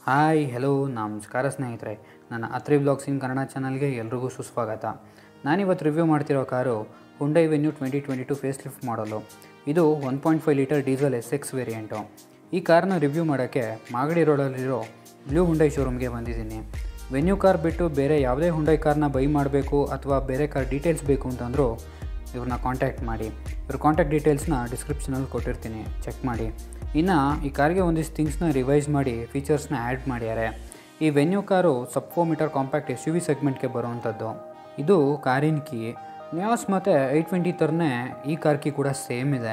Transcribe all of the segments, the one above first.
hi hello ನಮಸ್ಕಾರ ಸ್ನೇಹಿತರೆ ನನ್ನ ಅತ್ರಿ ಬ್ಲಾಗ್ಸ್ ಇನ್ ಕನ್ನಡ ಚಾನಲ್ಗೆ ಎಲ್ರಿಗೂ ಸುಸ್ವಾಗತ ನಾನಿವತ್ತು ರಿವ್ಯೂ ಮಾಡ್ತಿರೋ car Hyundai Venue twenty twenty two facelift ಮಾಡಲು ಇದು one point five litre diesel S X variant ಈ ಕಾರ್ನ ರಿವ್ಯೂ ಮಾಡೋಕ್ಕೆ ಮಾಗಡಿ ರೋಡಲ್ಲಿರೋ ಬ್ಲೂ ಹುಂಡೈ ಶೋರೂಮ್ಗೆ ಬಂದಿದ್ದೀನಿ ವೆನ್ಯೂ ಕಾರ್ ಬಿಟ್ಟು ಬೇರೆ ಯಾವುದೇ ಹುಂಡೈ ಕಾರ್ನ ಬೈ ಮಾಡಬೇಕು ಅಥವಾ ಬೇರೆ ಕಾರ್ ಡೀಟೇಲ್ಸ್ ಬೇಕು ಅಂತಂದರೂ ಇವ್ರನ್ನ ಕಾಂಟ್ಯಾಕ್ಟ್ ಮಾಡಿ ಇವ್ರ ಕಾಂಟ್ಯಾಕ್ಟ್ ಡೀಟೇಲ್ಸ್ನ ಡಿಸ್ಕ್ರಿಪ್ಷನಲ್ಲಿ ಕೊಟ್ಟಿರ್ತೀನಿ ಚೆಕ್ ಮಾಡಿ ಇನ್ನು ಈ ಕಾರ್ಗೆ ಒಂದಿಷ್ಟು ಥಿಂಗ್ಸ್ನ ರಿವೈಸ್ ಮಾಡಿ ಫೀಚರ್ಸ್ನ ಆ್ಯಡ್ ಮಾಡ್ಯಾರೆ ಈ Venue car sub four metre compact S U V ಸೆಗ್ಮೆಂಟ್ಗೆ ಬರುವಂಥದ್ದು ಇದು ಕಾರಿನ ಕೀ ನ್ಯಾಸ್ ಮತ್ತು ಐಟ್ ಟ್ವೆಂಟಿ ಥರನೇ ಈ ಕಾರ್ ಕೀ ಕೂಡ ಸೇಮ್ ಇದೆ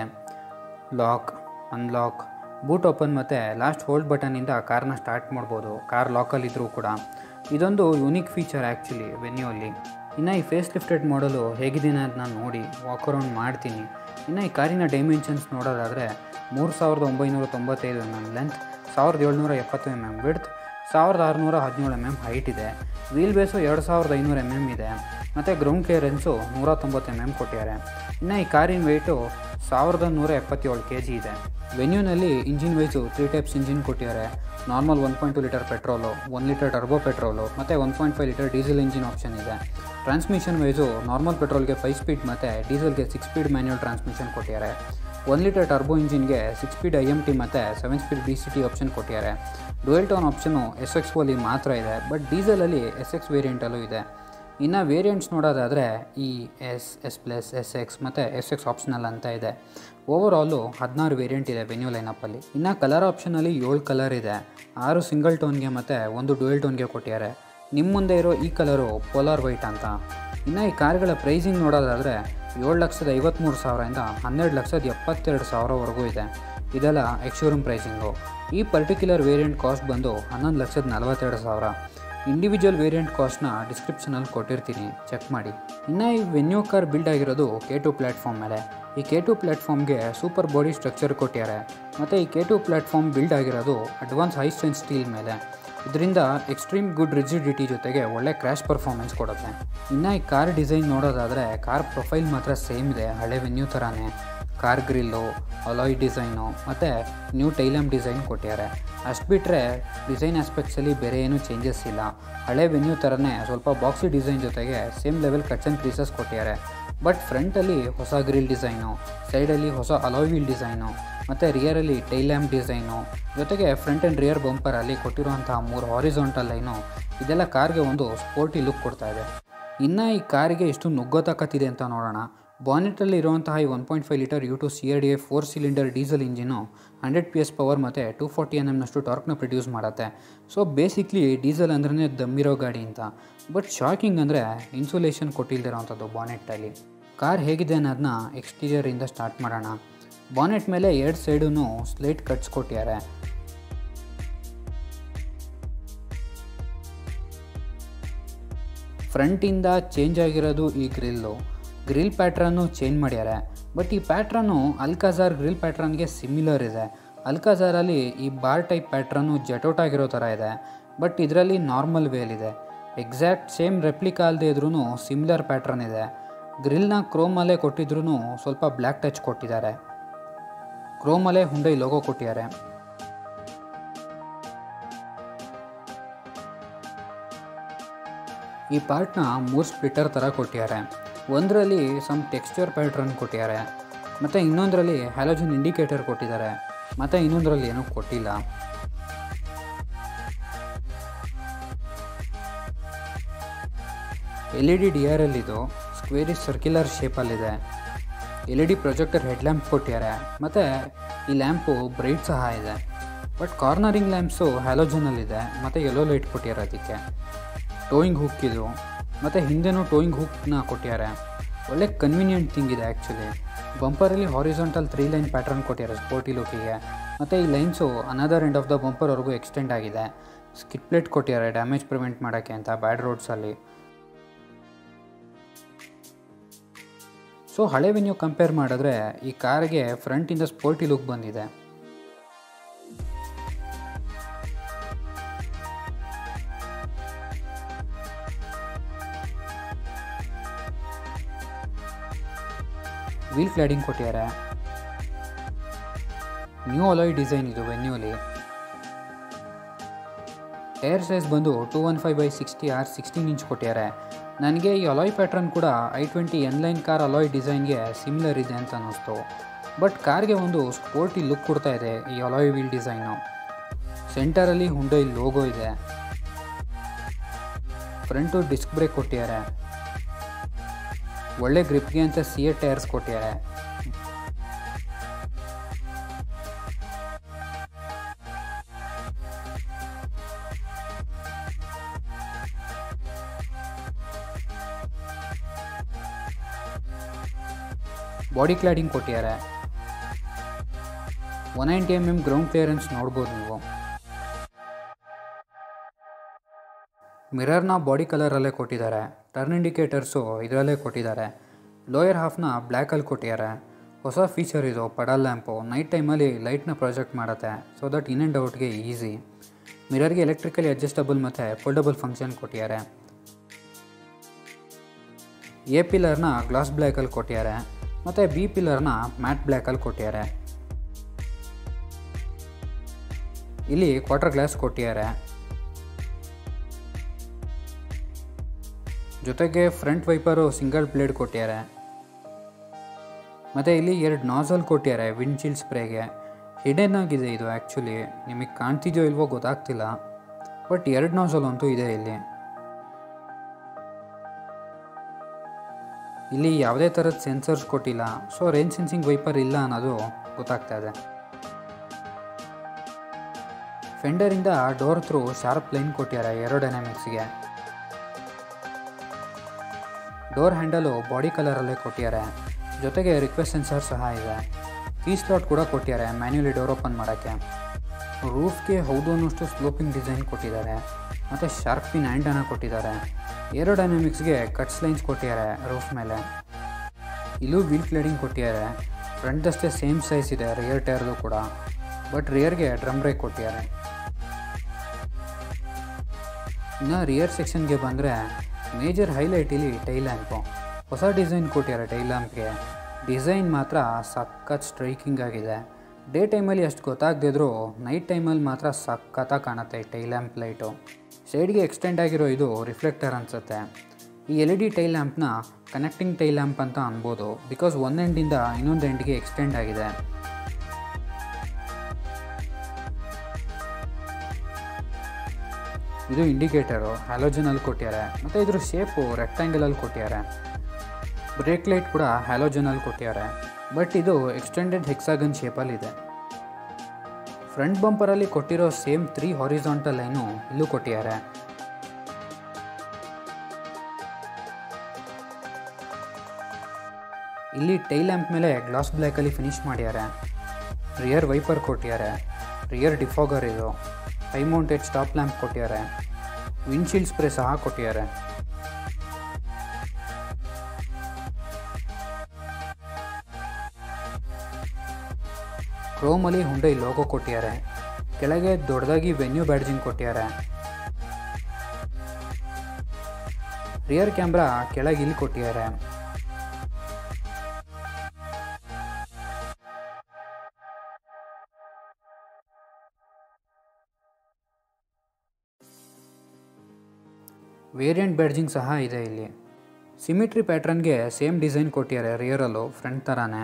ಲಾಕ್ ಅನ್ಲಾಕ್ ಬೂಟ್ ಓಪನ್ ಮತ್ತು ಲಾಸ್ಟ್ ಹೋಲ್ಡ್ ಬಟನಿಂದ ಕಾರ್ನ ಸ್ಟಾರ್ಟ್ ಮಾಡ್ಬೋದು ಕಾರ್ ಲಾಕಲ್ಲಿದ್ದರೂ ಕೂಡ ಇದೊಂದು ಯುನಿಕ್ ಫೀಚರ್ ಆ್ಯಕ್ಚುಲಿ ವೆನ್ಯೂಲ್ಲಿ ಇನ್ನು ಈ ಫೇಸ್ ಲಿಫ್ಟೆಡ್ ಮಾಡಲು ಹೇಗಿದೆ ಅಂತ ನಾನು ನೋಡಿ ವಾಕ್ ಅರೌಂಡ್ ಮಾಡ್ತೀನಿ ಇನ್ನು ಈ ಕಾರಿನ ಡೈಮೆನ್ಷನ್ಸ್ ನೋಡೋದಾದರೆ ಮೂರು ಸಾವಿರದ ಒಂಬೈನೂರ ತೊಂಬತ್ತೈದು ಎಮ್ ಎಮ್ ಲೆಂತ್ ಸಾವಿರದ ಏಳ್ನೂರ ಎಪ್ಪತ್ತು ಎಮ್ ಎಮ್ ವಿಡ್ತ್ ಸಾವಿರದ ಆರುನೂರ ಹದಿನೇಳು ಎಮ್ ಎಮ್ ಹೈಟ್ ಇದೆ ವೀಲ್ ಬೇಸು ಎರಡು ಸಾವಿರದ ಐನೂರು ಎಮ್ ಎಮ್ ಇದೆ ಮತ್ತು ಗ್ರೌಂಡ್ ಕ್ಲಿಯರೆನ್ಸು ನೂರ ತೊಂಬತ್ತು ಎಮ್ ಎಮ್ ಕೊಟ್ಟಿದ್ದಾರೆ ಇನ್ನು ಈ ಕಾರಿನ ವೆಯ್ಟು ಸಾವಿರದ ನೂರ ಎಪ್ಪತ್ತೇಳು ಕೆ ಜಿ ಇದೆ ವೆನ್ಯೂನಲ್ಲಿ engine wise three types engine ಕೊಟ್ಟಿದ್ದಾರೆ normal one point two litre petrol one litre turbo petrol ಮತ್ತು one point five litre diesel engine option ಇದೆ ಟ್ರಾನ್ಸ್ಮಿಷನ್ ವೈಸು ನಾರ್ಮಲ್ ಪೆಟ್ರೋಲ್ಗೆ ಫೈವ್ ಸ್ಪೀಡ್ ಮತ್ತು ಡೀಸೆಲ್ಗೆ ಸಿಕ್ಸ್ ಸ್ಪೀಡ್ ಮ್ಯಾನ್ಯಲ್ ಟ್ರಾನ್ಸ್ಮಿಷನ್ ಕೊಟ್ಟಿದ್ದಾರೆ one litre turbo ಇಂಜಿನ್ಗೆ six speed I M T ಮತ್ತು seven speed D C T option ಕೊಟ್ಟಿದ್ದಾರೆ dual tone option S X only ಮಾತ್ರ ಇದೆ ಬಟ್ ಡೀಸೆಲಲ್ಲಿ ಎಸ್ ಎಕ್ಸ್ ವೇರಿಯಂಟಲ್ಲೂ ಇದೆ ಇನ್ನು ವೇರಿಯಂಟ್ಸ್ ನೋಡೋದಾದರೆ E S S plus S X ಮತ್ತು ಎಸ್ ಎಕ್ಸ್ ಆಪ್ಷನಲ್ ಅಂತ ಇದೆ ಓವರಾಲು ಹದಿನಾರು ವೇರಿಯಂಟ್ ಇದೆ ವೆನ್ಯೂ ಲೈನಪ್ಪಲ್ಲಿ ಇನ್ನು ಕಲರ್ ಆಪ್ಷನಲ್ಲಿ ಏಳು ಕಲರ್ ಇದೆ ಆರು ಸಿಂಗಲ್ ಟೋನ್ಗೆ ಮತ್ತು ಒಂದು ಡುವೆಲ್ ಟೋನ್ಗೆ ಕೊಟ್ಟಿದ್ದಾರೆ ನಿಮ್ಮ ಮುಂದೆ ಇರೋ ಈ ಕಲರು ಪೋಲಾರ್ ವೈಟ್ ಅಂತ ಇನ್ನು ಈ ಕಾರ್ಗಳ ಪ್ರೈಸಿಂಗ್ ನೋಡೋದಾದರೆ ಏಳು ಲಕ್ಷದ ಐವತ್ತ್ಮೂರು ಸಾವಿರದಿಂದ ಹನ್ನೆರಡು ಲಕ್ಷದ ಎಪ್ಪತ್ತೆರಡು ಸಾವಿರವರೆಗೂ ಇದೆ ಇದೆಲ್ಲ ಎಕ್ಶೋರೂಮ್ ಪ್ರೈಸಿಂಗು ಈ ಪರ್ಟಿಕ್ಯುಲರ್ ವೇರಿಯಂಟ್ ಕಾಸ್ಟ್ ಬಂದು ಹನ್ನೊಂದು ಲಕ್ಷದ ನಲವತ್ತೆರಡು ಸಾವಿರ ಇಂಡಿವಿಜುವಲ್ ವೇರಿಯಂಟ್ ಕಾಸ್ಟ್ನ ಡಿಸ್ಕ್ರಿಪ್ಷನಲ್ಲಿ ಕೊಟ್ಟಿರ್ತೀನಿ ಚೆಕ್ ಮಾಡಿ ಇನ್ನು ಈ ವೆನ್ಯೂ ಕಾರ್ ಬಿಲ್ಡ್ ಆಗಿರೋದು ಕೆ ಟು ಪ್ಲ್ಯಾಟ್ಫಾರ್ಮ್ ಮೇಲೆ ಈ ಕೆ ಟು ಪ್ಲ್ಯಾಟ್ಫಾರ್ಮ್ಗೆ ಸೂಪರ್ ಬಾಡಿ ಸ್ಟ್ರಕ್ಚರ್ ಕೊಟ್ಟಿದ್ದಾರೆ ಮತ್ತು ಈ ಕೆ ಟು ಪ್ಲ್ಯಾಟ್ಫಾರ್ಮ್ ಬಿಲ್ಡ್ ಆಗಿರೋದು ಅಡ್ವಾನ್ಸ್ ಹೈ ಸ್ಟ್ರೆಂತ್ ಸ್ಟೀಲ್ ಮೇಲೆ ಇದರಿಂದ ಎಕ್ಸ್ಟ್ರೀಮ್ ಗುಡ್ ರಿಜಿಡಿಟಿ ಜೊತೆಗೆ ಒಳ್ಳೆ ಕ್ರ್ಯಾಶ್ ಪರ್ಫಾರ್ಮೆನ್ಸ್ ಕೊಡುತ್ತೆ ಇನ್ನು ಈ ಕಾರ್ ಡಿಸೈನ್ ನೋಡೋದಾದರೆ ಕಾರ್ ಪ್ರೊಫೈಲ್ ಮಾತ್ರ ಸೇಮ್ ಇದೆ ಹಳೆ ವೆನ್ಯೂ ಥರನೇ ಕಾರ್ ಗ್ರಿಲ್ಲು ಅಲಾಯ್ ಡಿಸೈನು ಮತ್ತು ನ್ಯೂ ಟೈಲಮ್ ಡಿಸೈನ್ ಕೊಟ್ಟಿದ್ದಾರೆ ಅಷ್ಟು ಬಿಟ್ಟರೆ ಡಿಸೈನ್ ಆಸ್ಪೆಕ್ಟ್ಸಲ್ಲಿ ಬೇರೆ ಏನೂ ಚೇಂಜಸ್ ಇಲ್ಲ ಹಳೆ ವೆನ್ಯೂ ಥರನೇ ಸ್ವಲ್ಪ ಬಾಕ್ಸಿ ಡಿಸೈನ್ ಜೊತೆಗೆ same level cuts and creases ಕೊಟ್ಟಿದ್ದಾರೆ ಬಟ್ ಫ್ರಂಟಲ್ಲಿ ಹೊಸ ಗ್ರಿಲ್ ಡಿಸೈನು ಸೈಡಲ್ಲಿ ಹೊಸ ಅಲಾಯ್ ವೀಲ್ ಡಿಸೈನು ಮತ್ತು ರಿಯರಲ್ಲಿ ಟೈಲ್ ಲ್ಯಾಂಪ್ ಡಿಸೈನು ಜೊತೆಗೆ ಫ್ರಂಟ್ ಆ್ಯಂಡ್ ರಿಯರ್ ಬಂಪರಲ್ಲಿ ಕೊಟ್ಟಿರುವಂತಹ ಮೂರು ಹಾರಿಜಾಂಟಲ್ ಲೈನು ಇದೆಲ್ಲ ಕಾರ್ಗೆ ಒಂದು ಸ್ಪೋರ್ಟಿ ಲುಕ್ ಕೊಡ್ತಾ ಇದೆ ಇನ್ನು ಈ ಕಾರಿಗೆ ಎಷ್ಟು ನುಗ್ಗೋತಕ್ಕತ್ತಿದೆ ಅಂತ ನೋಡೋಣ ಬಾನೆಟಲ್ಲಿ ಇರುವಂತಹ ಈ one point five litre U two C R D A four cylinder diesel engine hundred P S power ಮತ್ತು ಟು ಫಾರ್ಟಿ ಎನ್ ಎಮ್ನಷ್ಟು ಟಾರ್ಕ್ನ ಪ್ರೊಡ್ಯೂಸ್ ಮಾಡುತ್ತೆ ಸೊ ಬೇಸಿಕ್ಲಿ ಡೀಸೆಲ್ ಅಂದ್ರೆ ದಮ್ಮಿರೋ ಗಾಡಿ ಅಂತ ಬಟ್ ಶಾಕಿಂಗ್ ಅಂದರೆ ಇನ್ಸುಲೇಷನ್ ಕೊಟ್ಟಿಲ್ದಿರೋವಂಥದ್ದು ಬಾನೆಟ್ಟಲ್ಲಿ ಕಾರ್ ಹೇಗಿದೆ ಅನ್ನೋದನ್ನ ಎಕ್ಸ್ಟೀರಿಯರಿಂದ ಸ್ಟಾರ್ಟ್ ಮಾಡೋಣ ಬಾನೆಟ್ ಮೇಲೆ ಎರಡು ಸೈಡೂ ಸ್ಲೇಟ್ ಕಟ್ಸ್ ಕೊಟ್ಟಿದ್ದಾರೆ ಫ್ರಂಟಿಂದ ಚೇಂಜ್ ಆಗಿರೋದು ಈ ಗ್ರಿಲ್ಲು ಗ್ರಿಲ್ ಪ್ಯಾಟ್ರನ್ನು ಚೇಂಜ್ ಮಾಡ್ಯಾರೆ ಬಟ್ ಈ ಪ್ಯಾಟ್ರನ್ನು ಅಲ್ಕಾಜಾರ್ ಗ್ರಿಲ್ ಪ್ಯಾಟ್ರನ್ಗೆ ಸಿಮಿಲರ್ ಇದೆ ಅಲ್ಕಾಜಾರಲ್ಲಿ ಈ ಬಾರ್ ಟೈಪ್ ಪ್ಯಾಟ್ರನ್ನು ಜಟೌಟ್ ಆಗಿರೋ ಥರ ಇದೆ ಬಟ್ ಇದರಲ್ಲಿ ನಾರ್ಮಲ್ ವೇಲ್ ಇದೆ ಎಕ್ಸಾಕ್ಟ್ ಸೇಮ್ ರೆಪ್ಲಿಕಾ ಅಲ್ಲದೆ ಇದ್ರೂ ಸಿಮಿಲರ್ ಪ್ಯಾಟ್ರನ್ ಇದೆ ಗ್ರಿಲ್ನ ಕ್ರೋಮಲ್ಲೇ ಕೊಟ್ಟಿದ್ರೂ ಸ್ವಲ್ಪ ಬ್ಲ್ಯಾಕ್ ಟಚ್ ಕೊಟ್ಟಿದ್ದಾರೆ ಕ್ರೋಮಲ್ಲೇ ಹುಂಡೈ ಲೋಗೋ ಕೊಟ್ಟಿದ್ದಾರೆ ಈ ಪಾರ್ಟ್ನ ಮೂರು ಸ್ಪ್ಲಿಟರ್ ಥರ ಕೊಟ್ಟಿದ್ದಾರೆ ಒಂದರಲ್ಲಿ ಸಮ್ ಟೆಕ್ಸ್ಚರ್ ಪ್ಯಾಟ್ರನ್ ಕೊಟ್ಟಿದ್ದಾರೆ ಮತ್ತು ಇನ್ನೊಂದರಲ್ಲಿ ಹ್ಯಾಲೋಜನ್ ಇಂಡಿಕೇಟರ್ ಕೊಟ್ಟಿದ್ದಾರೆ ಮತ್ತು ಇನ್ನೊಂದರಲ್ಲಿ ಏನೂ ಕೊಟ್ಟಿಲ್ಲ L E D D R L ಇದು ಸ್ಕ್ವೇರಿಸ್ ಸರ್ಕ್ಯುಲರ್ ಶೇಪಲ್ಲಿದೆ L E D projector head lamp ಕೊಟ್ಟಿದ್ದಾರೆ ಮತ್ತು ಈ ಲ್ಯಾಂಪು ಬ್ರೈಟ್ ಸಹ ಇದೆ ಬಟ್ ಕಾರ್ನರಿಂಗ್ ಲ್ಯಾಂಪ್ಸು ಹ್ಯಾಲೋಜನಲ್ಲಿದೆ ಮತ್ತು ಯೆಲ್ಲೋ ಲೈಟ್ ಕೊಟ್ಟಿದ್ದಾರೆ ಅದಕ್ಕೆ ಟೋಯಿಂಗ್ ಹುಕ್ ಇದು ಮತ್ತು ಹಿಂದೆನೂ ಟೋಯಿಂಗ್ ಹುಕ್ನ ಕೊಟ್ಟಿದ್ದಾರೆ ಒಳ್ಳೆ ಕನ್ವೀನಿಯೆಂಟ್ ಥಿಂಗ್ ಇದೆ ಆ್ಯಕ್ಚುಲಿ ಬಂಪರಲ್ಲಿ ಹಾರಿಜಾಂಟಲ್ ತ್ರೀ ಲೈನ್ ಪ್ಯಾಟ್ರನ್ ಕೊಟ್ಟಿದ್ದಾರೆ ಸ್ಪೋರ್ಟಿ ಲುಕ್ಕಿಗೆ ಮತ್ತು ಈ lines another end of the ಬಂಪರ್ವರೆಗೂ ಎಕ್ಸ್ಟೆಂಡ್ ಆಗಿದೆ ಸ್ಕಿಟ್ ಪ್ಲೇಟ್ ಕೊಟ್ಟಿದ್ದಾರೆ ಡ್ಯಾಮೇಜ್ ಪ್ರಿವೆಂಟ್ ಮಾಡೋಕ್ಕೆ ಅಂತ ಬ್ಯಾಡ್ ರೋಡ್ಸಲ್ಲಿ ಸೊ ಹಳೆ ವೆನ್ಯೂ ಕಂಪೇರ್ ಮಾಡಿದ್ರೆ ಈ ಕಾರ್ಗೆ ಫ್ರಂಟಿಂದ ಸ್ಪೋರ್ಟಿ ಲುಕ್ ಬಂದಿದೆ ವೀಲ್ ಕ್ಲಾಡಿಂಗ್ ಕೊಟ್ಟಿದ್ದಾರೆ ನ್ಯೂ ಅಲಾಯ್ ಡಿಸೈನ್ ಇದು ವೆನ್ಯೂಲಿ ಟೈರ್ ಸೈಜ್ ಬಂದು two one five by sixty R sixteen inch ಕೊಟ್ಟಿದ್ದಾರೆ ನನಗೆ ಈ ಅಲಾಯ್ ಪ್ಯಾಟ್ರನ್ ಕೂಡ i twenty N line car alloy ಡಿಸೈನ್ಗೆ ಸಿಮಿಲರ್ ಇದೆ ಅಂತ ಅನ್ನಿಸ್ತು ಬಟ್ ಕಾರ್ಗೆ ಒಂದು ಸ್ಪೋರ್ಟಿ ಲುಕ್ ಕೊಡ್ತಾ ಇದೆ ಈ ಅಲಾಯ್ ವೀಲ್ ಡಿಸೈನು ಸೆಂಟರಲ್ಲಿ ಹುಂಡೈ ಲೋಗೋ ಇದೆ ಫ್ರಂಟು ಡಿಸ್ಕ್ ಬ್ರೇಕ್ ಕೊಟ್ಟಿದ್ದಾರೆ ಒಳ್ಳೆ ಗ್ರಿಪ್ಗೆ ಅಂತ ಸಿ ಎ ಟೈರ್ಸ್ ಕೊಟ್ಟಿದ್ದಾರೆ ಬಾಡಿ ಕ್ಲಾಡಿಂಗ್ ಕೊಟ್ಟಿದ್ದಾರೆ one ninety M M ground clearance ನೋಡ್ಬೋದು ನೀವು ಮಿರರ್ನ ಬಾಡಿ ಕಲರಲ್ಲೇ ಕೊಟ್ಟಿದ್ದಾರೆ ಟರ್ನ್ ಇಂಡಿಕೇಟರ್ಸು ಇದರಲ್ಲೇ ಕೊಟ್ಟಿದ್ದಾರೆ ಲೋಯರ್ ಹಾಫ್ನ ಬ್ಲ್ಯಾಕಲ್ಲಿ ಕೊಟ್ಟಿದ್ದಾರೆ ಹೊಸ ಫೀಚರ್ ಇದು ಪಡಲ್ ಲ್ಯಾಂಪು ನೈಟ್ ಟೈಮಲ್ಲಿ ಲೈಟ್ನ ಪ್ರೊಜೆಕ್ಟ್ ಮಾಡುತ್ತೆ ಸೊ ದಟ್ ಇನ್ ಆ್ಯಂಡ್ ಔಟ್ಗೆ ಈಸಿ ಮಿರರ್ಗೆ ಎಲೆಕ್ಟ್ರಿಕಲಿ ಅಡ್ಜಸ್ಟಬಲ್ ಮತ್ತು ಫೋಲ್ಡಬಲ್ ಫಂಕ್ಷನ್ ಕೊಟ್ಟಿದ್ದಾರೆ ಎ ಪಿಲ್ಲರ್ನ ಗ್ಲಾಸ್ ಬ್ಲ್ಯಾಕಲ್ಲಿ ಕೊಟ್ಟಿದ್ದಾರೆ ಮತ್ತು ಬಿ ಪಿಲ್ಲರ್ನ ಮ್ಯಾಟ್ ಬ್ಲ್ಯಾಕಲ್ಲಿ ಕೊಟ್ಟಿದ್ದಾರೆ ಇಲ್ಲಿ ಕ್ವಾರ್ಟರ್ ಗ್ಲಾಸ್ ಕೊಟ್ಟಿದ್ದಾರೆ ಜೊತೆಗೆ ಫ್ರಂಟ್ ವೈಪರು ಸಿಂಗಲ್ ಬ್ಲೇಡ್ ಕೊಟ್ಟಿದ್ದಾರೆ ಮತ್ತು ಇಲ್ಲಿ ಎರಡು ನಾಸಲ್ ಕೊಟ್ಟಿದ್ದಾರೆ ವಿಂಡ್ಶೀಲ್ಡ್ ಸ್ಪ್ರೇಗೆ ಹಿಡನ್ ಆಗಿದೆ ಇದು ಆ್ಯಕ್ಚುಲಿ ನಿಮಗೆ ಕಾಣ್ತಿದೆಯೋ ಇಲ್ವೋ ಗೊತ್ತಾಗ್ತಿಲ್ಲ ಬಟ್ ಎರಡು ನಾಸಲ್ ಅಂತೂ ಇದೆ ಇಲ್ಲಿ ಇಲ್ಲಿ ಯಾವುದೇ ಥರದ ಸೆನ್ಸರ್ಸ್ ಕೊಟ್ಟಿಲ್ಲ ಸೊ ರೇಂಜ್ ಸೆನ್ಸಿಂಗ್ ವೈಪರ್ ಇಲ್ಲ ಅನ್ನೋದು ಗೊತ್ತಾಗ್ತಾ ಇದೆ ಫೆಂಡರಿಂದ ಡೋರ್ ಥ್ರೂ ಶಾರ್ಪ್ ಲೈನ್ ಕೊಟ್ಟಿದ್ದಾರೆ ಏರೋಡೈನಾಮಿಕ್ಸ್ಗೆ ಡೋರ್ ಹ್ಯಾಂಡಲು ಬಾಡಿ ಕಲರಲ್ಲೇ ಕೊಟ್ಟಿದ್ದಾರೆ ಜೊತೆಗೆ ರಿಕ್ವೆಸ್ಟ್ ಸೆನ್ಸರ್ ಸಹ ಇದೆ ಕೀ ಸ್ಲಾಟ್ ಕೂಡ ಕೊಟ್ಟಿದ್ದಾರೆ ಮ್ಯಾನ್ಯುಲಿ ಡೋರ್ ಓಪನ್ ಮಾಡೋಕ್ಕೆ ರೂಫ್ಗೆ ಹೌದು ಅನ್ನೋಷ್ಟು ಸ್ಲೋಪಿಂಗ್ ಡಿಸೈನ್ ಕೊಟ್ಟಿದ್ದಾರೆ ಮತ್ತು ಶಾರ್ಪಿನ್ ಹ್ಯಾಂಡನ್ನು ಕೊಟ್ಟಿದ್ದಾರೆ ಏರೋಡೈನಾಮಿಕ್ಸ್ಗೆ ಕಟ್ಸ್ ಲೈನ್ಸ್ ಕೊಟ್ಟಿದ್ದಾರೆ ರೂಫ್ ಮೇಲೆ ಇಲ್ಲೂ ವೀಲ್ ಕ್ಲೇಡಿಂಗ್ ಕೊಟ್ಟಿದ್ದಾರೆ ಫ್ರಂಟ್ದಷ್ಟೇ ಸೇಮ್ ಸೈಜ್ ಇದೆ ರಿಯರ್ ಟೈರ್ದು ಕೂಡ ಬಟ್ ರಿಯರ್ಗೆ ಡ್ರಮ್ ಬ್ರೇಕ್ ಕೊಟ್ಟಿದ್ದಾರೆ ಇನ್ನು ರಿಯರ್ ಸೆಕ್ಷನ್ಗೆ ಬಂದರೆ ಮೇಜರ್ ಹೈಲೈಟ್ ಇಲ್ಲಿ ಟೈಲ್ ಲ್ಯಾಂಪು ಹೊಸ ಡಿಸೈನ್ ಕೊಟ್ಟಿದ್ದಾರೆ ಟೈಲ್ ಲ್ಯಾಂಪ್ಗೆ ಡಿಸೈನ್ ಮಾತ್ರ ಸಖತ್ ಸ್ಟ್ರೈಕಿಂಗ್ ಆಗಿದೆ ಡೇ ಟೈಮಲ್ಲಿ ಅಷ್ಟು ಗೊತ್ತಾಗದಿದ್ರು ನೈಟ್ ಟೈಮಲ್ಲಿ ಮಾತ್ರ ಸಖತ್ತಾಗಿ ಕಾಣುತ್ತೆ ಈ ಟೈಲ್ ಲ್ಯಾಂಪ್ ಲೈಟು ಸೈಡ್ಗೆ ಎಕ್ಸ್ಟೆಂಡ್ ಆಗಿರೋ ಇದು ರಿಫ್ಲೆಕ್ಟರ್ ಅನಿಸುತ್ತೆ ಈ ಎಲ್ ಇ ಡಿ ಟೈಲ್ ಲ್ಯಾಂಪ್ನ ಕನೆಕ್ಟಿಂಗ್ ಟೈಲ್ ಲ್ಯಾಂಪ್ ಅಂತ ಅನ್ಬೋದು ಬಿಕಾಸ್ ಒಂದು ಎಂಡಿಂದ ಇನ್ನೊಂದು ಎಂಡ್ಗೆ ಎಕ್ಸ್ಟೆಂಡ್ ಆಗಿದೆ ಇದು ಇಂಡಿಕೇಟರು ಹ್ಯಾಲೋಜನಲ್ಲಿ ಕೊಟ್ಟಿದ್ದಾರೆ ಮತ್ತು ಇದ್ರ ಶೇಪು ರೆಕ್ಟ್ಯಾಂಗಲಲ್ಲಿ ಕೊಟ್ಟಿದ್ದಾರೆ ಬ್ರೇಕ್ ಲೈಟ್ ಕೂಡ ಹ್ಯಾಲೋಜನಲ್ಲಿ ಕೊಟ್ಟಿದ್ದಾರೆ ಬಟ್ ಇದು ಎಕ್ಸ್ಟೆಂಡೆಡ್ ಹೆಕ್ಸಾಗನ್ ಶೇಪಲ್ಲಿದೆ ಫ್ರಂಟ್ ಬಂಪರಲ್ಲಿ ಕೊಟ್ಟಿರೋ ಸೇಮ್ ತ್ರೀ ಹಾರಿಸಾಂಟಲ್ ಲೈನು ಇಲ್ಲೂ ಕೊಟ್ಟಿದ್ದಾರೆ ಇಲ್ಲಿ ಟೈಲ್ ಲ್ಯಾಂಪ್ ಮೇಲೆ ಗ್ಲಾಸ್ ಬ್ಲ್ಯಾಕಲ್ಲಿ ಫಿನಿಶ್ ಮಾಡಿದ್ದಾರೆ ರಿಯರ್ ವೈಪರ್ ಕೊಟ್ಟಿದ್ದಾರೆ ರಿಯರ್ ಡಿಫಾಗರ್ ಇದು ಹೈ ಮೌಂಟೆಡ್ ಸ್ಟಾಪ್ ಲ್ಯಾಂಪ್ ಕೊಟ್ಟಿದ್ದಾರೆ ವಿಂಡ್ಶೀಲ್ಡ್ ಸ್ಪ್ರೇ ಸಹ ಕೊಟ್ಟಿದ್ದಾರೆ ಕ್ರೋಮಲ್ಲಿ ಹುಂಡೈ ಲೋಗೋ ಕೊಟ್ಟಿದ್ದಾರೆ ಕೆಳಗೆ ದೊಡ್ಡದಾಗಿ ವೆನ್ಯೂ ಬ್ಯಾಡ್ಜಿಂಗ್ ಕೊಟ್ಟಿದ್ದಾರೆ ರಿಯರ್ ಕ್ಯಾಮ್ರಾ ಕೆಳಗೆ ಇಲ್ಲಿ ಕೊಟ್ಟಿದ್ದಾರೆ ವೇರಿಯಂಟ್ ಬ್ಯಾಡ್ಜಿಂಗ್ ಸಹ ಇದೆ ಇಲ್ಲಿ ಸಿಮಿಟ್ರಿ ಪ್ಯಾಟ್ರನ್ಗೆ ಸೇಮ್ ಡಿಸೈನ್ ಕೊಟ್ಟಿದ್ದಾರೆ ರಿಯರಲ್ಲೂ ಫ್ರಂಟ್ ಥರನೇ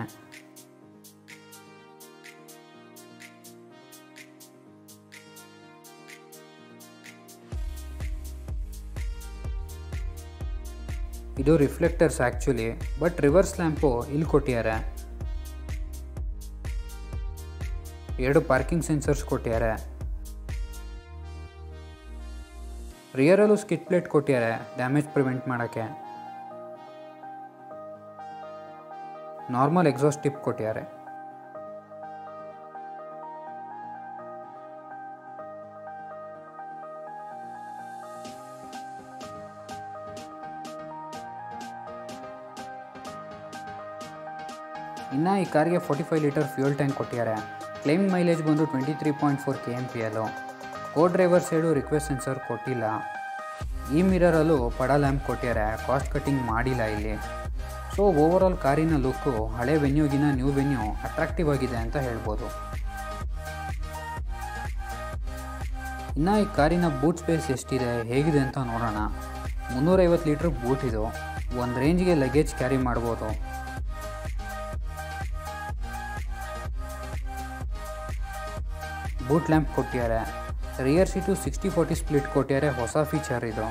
ಇದು reflectors actually but reverse lamp ಇಲ್ಲಿ ಕೊಟ್ಟಿದ್ದಾರೆ ಎರಡು ಪಾರ್ಕಿಂಗ್ ಸೆನ್ಸರ್ಸ್ ಕೊಟ್ಟಿದ್ದಾರೆ ರಿಯರಲ್ಲೂ ಸ್ಕಿಟ್ ಪ್ಲೇಟ್ ಕೊಟ್ಟಿದ್ದಾರೆ ಡ್ಯಾಮೇಜ್ ಪ್ರಿವೆಂಟ್ ಮಾಡೋಕ್ಕೆ ನಾರ್ಮಲ್ ಎಕ್ಸಾಸ್ಟ್ ಟಿಪ್ ಕೊಟ್ಟಿದ್ದಾರೆ ಇನ್ನು ಈ ಕಾರ್ಗೆ forty five litre fuel tank ಕೊಟ್ಟಿದ್ದಾರೆ ಕ್ಲೈಮ್ ಮೈಲೇಜ್ ಬಂದು twenty three point four K M P L co driver side request sensor ಕೊಟ್ಟಿಲ್ಲ ಈ ಮಿರರಲ್ಲೂ ಪಡ ಲ್ಯಾಂಪ್ ಕೊಟ್ಟಿದ್ದಾರೆ ಕಾಸ್ಟ್ ಕಟ್ಟಿಂಗ್ ಮಾಡಿಲ್ಲ ಇಲ್ಲಿ ಸೊ ಓವರಾಲ್ ಕಾರಿನ ಲುಕ್ಕು ಹಳೆ ವೆನ್ಯೂಗಿನ ನ್ಯೂ ವೆನ್ಯೂ ಅಟ್ರಾಕ್ಟಿವ್ ಆಗಿದೆ ಅಂತ ಹೇಳ್ಬೋದು ಇನ್ನು ಈ ಕಾರಿನ ಬೂಟ್ ಸ್ಪೇಸ್ ಎಷ್ಟಿದೆ ಹೇಗಿದೆ ಅಂತ ನೋಡೋಣ ಮುನ್ನೂರೈವತ್ತು ಲೀಟ್ರ್ ಬೂಟ್ ಇದು ಒಂದು ರೇಂಜ್ಗೆ ಲಗೇಜ್ ಕ್ಯಾರಿ ಮಾಡ್ಬೋದು ಬೂಟ್ ಲ್ಯಾಂಪ್ ಕೊಟ್ಟಿದ್ದಾರೆ rear seat sixty forty split ಕೊಟ್ಟಿದ್ದಾರೆ ಹೊಸ ಫೀಚರ್ ಇದು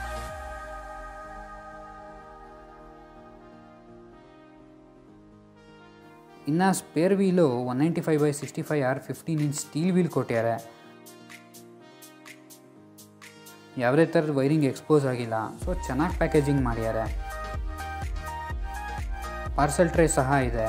ಇನ್ನು spare wheel one ninety five by sixty five R fifteen inch steel wheel ಕೊಟ್ಟಿದ್ದಾರೆ ಯಾವುದೇ ಥರದ ವೈರಿಂಗ್ ಎಕ್ಸ್ಪೋಸ್ ಆಗಿಲ್ಲ ಸೊ ಚೆನ್ನಾಗಿ ಪ್ಯಾಕೇಜಿಂಗ್ ಮಾಡಿದ್ದಾರೆ ಪಾರ್ಸೆಲ್ ಟ್ರೇ ಸಹ ಇದೆ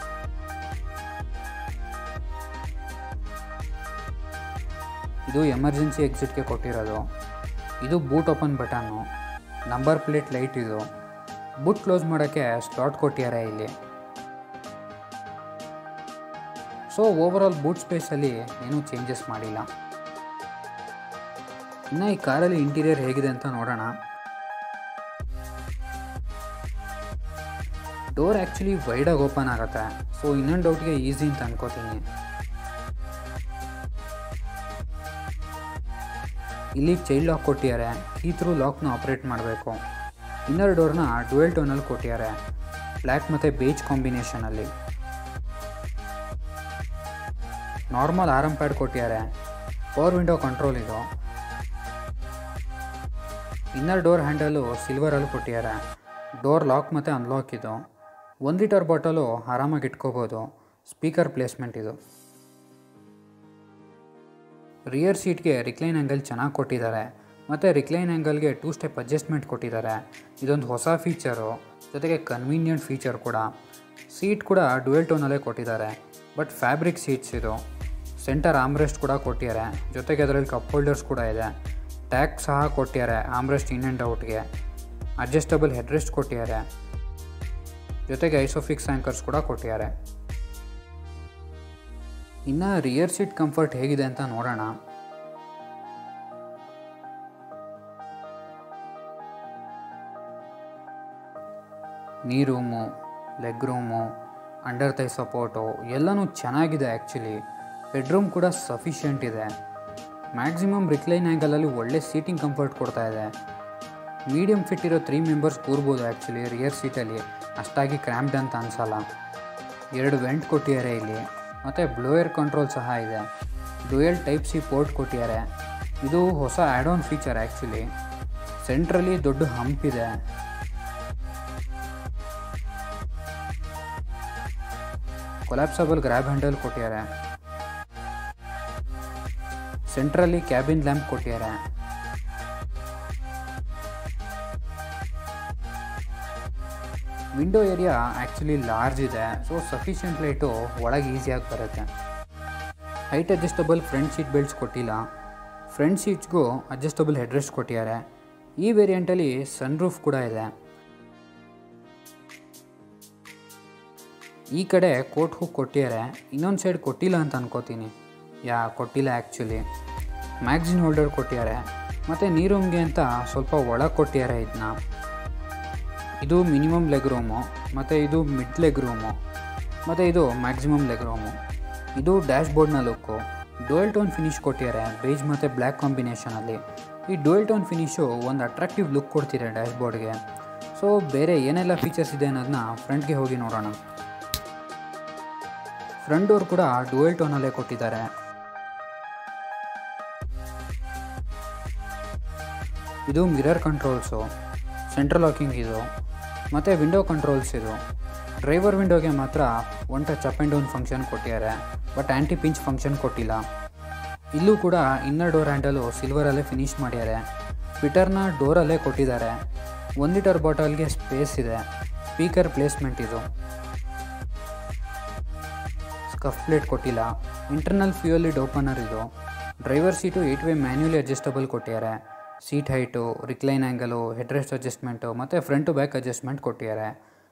ಇದು ಎಮರ್ಜೆನ್ಸಿ ಎಕ್ಸಿಟ್ಗೆ ಕೊಟ್ಟಿರೋದು ಇದು ಬೂಟ್ ಓಪನ್ ಬಟನ್ನು ನಂಬರ್ ಪ್ಲೇಟ್ ಲೈಟ್ ಇದು ಬೂಟ್ ಕ್ಲೋಸ್ ಮಾಡೋಕ್ಕೆ ಸ್ಲಾಟ್ ಕೊಟ್ಟಿದ್ದಾರೆ ಇಲ್ಲಿ ಸೊ ಓವರಾಲ್ ಬೂಟ್ ಸ್ಪೇಸಲ್ಲಿ ಏನೂ ಚೇಂಜಸ್ ಮಾಡಿಲ್ಲ ಇನ್ನು ಈ ಕಾರಲ್ಲಿ ಇಂಟೀರಿಯರ್ ಹೇಗಿದೆ ಅಂತ ನೋಡೋಣ ಡೋರ್ ಆ್ಯಕ್ಚುಲಿ ವೈಡಾಗಿ ಓಪನ್ ಆಗುತ್ತೆ ಸೊ ಇನ್ನೊಂದು ಡೌಟ್ಗೆ ಈಸಿ ಅಂತ ಅನ್ಕೋತೀನಿ ಇಲ್ಲಿ ಚೈಲ್ಡ್ ಲಾಕ್ ಕೊಟ್ಟಿದ್ದಾರೆ ಕೀ ಥ್ರೂ ಲಾಕ್ನ ಆಪ್ರೇಟ್ ಮಾಡಬೇಕು ಇನ್ನರ್ ಡೋರ್ನ ಡುವೆಲ್ ಟೋನಲ್ಲಿ ಕೊಟ್ಟಿದ್ದಾರೆ ಬ್ಲ್ಯಾಕ್ ಮತ್ತು ಬೇಜ್ ಕಾಂಬಿನೇಷನಲ್ಲಿ ನಾರ್ಮಲ್ ಆರಮ್ ಪ್ಯಾಡ್ ಕೊಟ್ಟಿದ್ದಾರೆ ಪವರ್ ವಿಂಡೋ ಕಂಟ್ರೋಲ್ ಇದು ಇನ್ನರ್ ಡೋರ್ ಹ್ಯಾಂಡಲು ಸಿಲ್ವರಲ್ಲಿ ಕೊಟ್ಟಿದ್ದಾರೆ ಡೋರ್ ಲಾಕ್ ಮತ್ತು ಅನ್ಲಾಕ್ ಇದು ಒಂದು ಲೀಟರ್ ಬಾಟಲು ಆರಾಮಾಗಿ ಇಟ್ಕೋಬೋದು ಸ್ಪೀಕರ್ ಪ್ಲೇಸ್ಮೆಂಟ್ ಇದು ರಿಯರ್ ಸೀಟ್ಗೆ ರಿಕ್ಲೈನ್ ಆ್ಯಂಗಲ್ ಚೆನ್ನಾಗಿ ಕೊಟ್ಟಿದ್ದಾರೆ ಮತ್ತು ರಿಕ್ಲೈನ್ ಆ್ಯಂಗಲ್ಗೆ ಟೂ ಸ್ಟೆಪ್ ಅಡ್ಜಸ್ಟ್ಮೆಂಟ್ ಕೊಟ್ಟಿದ್ದಾರೆ ಇದೊಂದು ಹೊಸ ಫೀಚರು ಜೊತೆಗೆ ಕನ್ವೀನಿಯಂಟ್ ಫೀಚರ್ ಕೂಡ ಸೀಟ್ ಕೂಡ ಡುವೆಲ್ ಟೋನಲ್ಲೇ ಕೊಟ್ಟಿದ್ದಾರೆ ಬಟ್ ಫ್ಯಾಬ್ರಿಕ್ ಸೀಟ್ಸ್ ಇದು ಸೆಂಟರ್ ಆಮ್ರೆಸ್ಟ್ ಕೂಡ ಕೊಟ್ಟಿದ್ದಾರೆ ಜೊತೆಗೆ ಅದರಲ್ಲಿ ಕಪ್ ಹೋಲ್ಡರ್ಸ್ ಕೂಡ ಇದೆ ಟ್ಯಾಗ್ ಸಹ ಕೊಟ್ಟಿದ್ದಾರೆ ಆಮ್ರೆಸ್ಟ್ ಇನ್ ಆ್ಯಂಡ್ ಔಟ್ಗೆ ಅಡ್ಜಸ್ಟಬಲ್ ಹೆಡ್ರೆಸ್ಟ್ ಕೊಟ್ಟಿದ್ದಾರೆ ಜೊತೆಗೆ ಐಸೋಫಿಕ್ಸ್ ಆ್ಯಂಕರ್ಸ್ ಕೂಡ ಕೊಟ್ಟಿದ್ದಾರೆ ಇನ್ನು ರಿಯರ್ ಸೀಟ್ ಕಂಫರ್ಟ್ ಹೇಗಿದೆ ಅಂತ ನೋಡೋಣ knee room leg room under thigh support ಎಲ್ಲನೂ ಚೆನ್ನಾಗಿದೆ ಆ್ಯಕ್ಚುಲಿ ಬೆಡ್ರೂಮ್ ಕೂಡ ಸಫಿಷಿಯೆಂಟ್ ಇದೆ ಮ್ಯಾಕ್ಸಿಮಮ್ ರಿಕ್ಲೈನ್ ಆ್ಯಂಗಲಲ್ಲಿ ಒಳ್ಳೆ ಸೀಟಿಂಗ್ ಕಂಫರ್ಟ್ ಕೊಡ್ತಾ ಇದೆ ಮೀಡಿಯಮ್ ಫಿಟ್ ಇರೋ ತ್ರೀ ಮೆಂಬರ್ಸ್ ಕೂರ್ಬೋದು ಆ್ಯಕ್ಚುಲಿ ರಿಯರ್ ಸೀಟಲ್ಲಿ ಅಷ್ಟಾಗಿ ಕ್ರ್ಯಾಂಪ್ಡ್ ಅಂತ ಅನಿಸಲ್ಲ ಎರಡು ವೆಂಟ್ ಕೊಟ್ಟಿದ್ದಾರೆ ಇಲ್ಲಿ ಮತ್ತು ಬ್ಲೋಯರ್ ಕಂಟ್ರೋಲ್ ಸಹ ಇದೆ ಡುಯಲ್ ಟೈಪ್ ಸಿ ಪೋರ್ಟ್ ಕೊಟ್ಟಿದ್ದಾರೆ ಇದು ಹೊಸ ಆ್ಯಡ್ ಆನ್ ಫೀಚರ್ ಆ್ಯಕ್ಚುಲಿ ಸೆಂಟ್ರಲ್ಲಿ ದೊಡ್ಡ ಹಂಪ್ ಇದೆ ಕೊಲಾಪ್ಸಬಲ್ ಗ್ರ್ಯಾಬ್ ಹ್ಯಾಂಡಲ್ ಕೊಟ್ಟಿದ್ದಾರೆ ಸೆಂಟ್ರಲ್ಲಿ ಕ್ಯಾಬಿನ್ ಲ್ಯಾಂಪ್ ಕೊಟ್ಟಿದ್ದಾರೆ ವಿಂಡೋ ಏರಿಯಾ ಆ್ಯಕ್ಚುಲಿ ಲಾರ್ಜ್ ಇದೆ ಸೊ ಸಫಿಷಿಯೆಂಟ್ ಲೈಟು ಒಳಗೆ ಈಸಿಯಾಗಿ ಬರುತ್ತೆ height adjustable front seat belts ಕೊಟ್ಟಿಲ್ಲ ಫ್ರಂಟ್ ಸೀಟ್ಸ್ಗೂ ಅಡ್ಜಸ್ಟಬಲ್ ಹೆಡ್ರೆಸ್ಟ್ ಕೊಟ್ಟಿದ್ದಾರೆ ಈ ವೇರಿಯಂಟಲ್ಲಿ ಸನ್ ರೂಫ್ ಕೂಡ ಇದೆ ಈ ಕಡೆ ಕೋಟ್ ಹುಕ್ ಕೊಟ್ಟಿದ್ದಾರೆ ಇನ್ನೊಂದು ಸೈಡ್ ಕೊಟ್ಟಿಲ್ಲ ಅಂತ ಅನ್ಕೋತೀನಿ ಯಾ ಕೊಟ್ಟಿಲ್ಲ ಆ್ಯಕ್ಚುಲಿ ಮ್ಯಾಗ್ಝಿನ್ ಹೋಲ್ಡರ್ ಕೊಟ್ಟಿದ್ದಾರೆ ಮತ್ತು ನೀರೂಮ್ಗೆ ಅಂತ ಸ್ವಲ್ಪ ಒಳಗೆ ಕೊಟ್ಟಿದ್ದಾರೆ ಇದನ್ನ ಇದು ಮಿನಿಮಮ್ ಲೆಗ್ ರೂಮು ಮತ್ತು ಇದು ಮಿಡ್ ಲೆಗ್ ರೂಮು ಮತ್ತು ಇದು ಮ್ಯಾಕ್ಸಿಮಮ್ ಲೆಗ್ ರೂಮು ಇದು ಡ್ಯಾಶ್ ಬೋರ್ಡ್ನ ಲುಕ್ಕು ಡುವೆಲ್ ಟೋನ್ ಫಿನಿಶ್ ಕೊಟ್ಟಿದ್ದಾರೆ ಬೇಜ್ ಮತ್ತು ಬ್ಲ್ಯಾಕ್ ಕಾಂಬಿನೇಷನಲ್ಲಿ ಈ ಡುವೆಲ್ ಟೋನ್ ಫಿನಿಶು ಒಂದು ಅಟ್ರಾಕ್ಟಿವ್ ಲುಕ್ ಕೊಡ್ತಿದೆ ಡ್ಯಾಶ್ ಬೋರ್ಡ್ಗೆ ಸೊ ಬೇರೆ ಏನೆಲ್ಲ ಫೀಚರ್ಸ್ ಇದೆ ಅನ್ನೋದನ್ನ ಫ್ರಂಟ್ಗೆ ಹೋಗಿ ನೋಡೋಣ ಫ್ರಂಟ್ ಡೋರ್ ಕೂಡ ಡುವೆಲ್ ಟೋನಲ್ಲೇ ಕೊಟ್ಟಿದ್ದಾರೆ ಇದು ಮಿರರ್ ಕಂಟ್ರೋಲ್ಸು ಸೆಂಟ್ರಲ್ ಲಾಕಿಂಗ್ ಇದು ಮತ್ತು ವಿಂಡೋ ಕಂಟ್ರೋಲ್ಸ್ ಇದು ಡ್ರೈವರ್ ವಿಂಡೋಗೆ ಮಾತ್ರ one touch up and down function ಕೊಟ್ಟಿದ್ದಾರೆ ಬಟ್ ಆ್ಯಂಟಿ ಪಿಂಚ್ ಫಂಕ್ಷನ್ ಕೊಟ್ಟಿಲ್ಲ ಇಲ್ಲೂ ಕೂಡ ಇನ್ನರ್ ಡೋರ್ ಹ್ಯಾಂಡಲು ಸಿಲ್ವರಲ್ಲೇ ಫಿನಿಶ್ ಮಾಡ್ಯಾರೆ ಟ್ವಿಟರ್ನ ಡೋರಲ್ಲೇ ಕೊಟ್ಟಿದ್ದಾರೆ ಒಂದು ಲೀಟರ್ ಬಾಟಲ್ಗೆ ಸ್ಪೇಸ್ ಇದೆ ಸ್ಪೀಕರ್ ಪ್ಲೇಸ್ಮೆಂಟ್ ಇದು ಸ್ಕಫ್ ಪ್ಲೇಟ್ ಕೊಟ್ಟಿಲ್ಲ ಇಂಟರ್ನಲ್ ಫ್ಯೂಯಲ್ ಲಿಡ್ ಓಪನರ್ ಇದು driver seat eight way manually adjustable ಕೊಟ್ಟಿದ್ದಾರೆ seat height recline angle headrest adjustment ಮತ್ತು ಫ್ರಂಟ್ ಟು ಬ್ಯಾಕ್ ಅಡ್ಜಸ್ಟ್ಮೆಂಟ್ ಕೊಟ್ಟಿದ್ದಾರೆ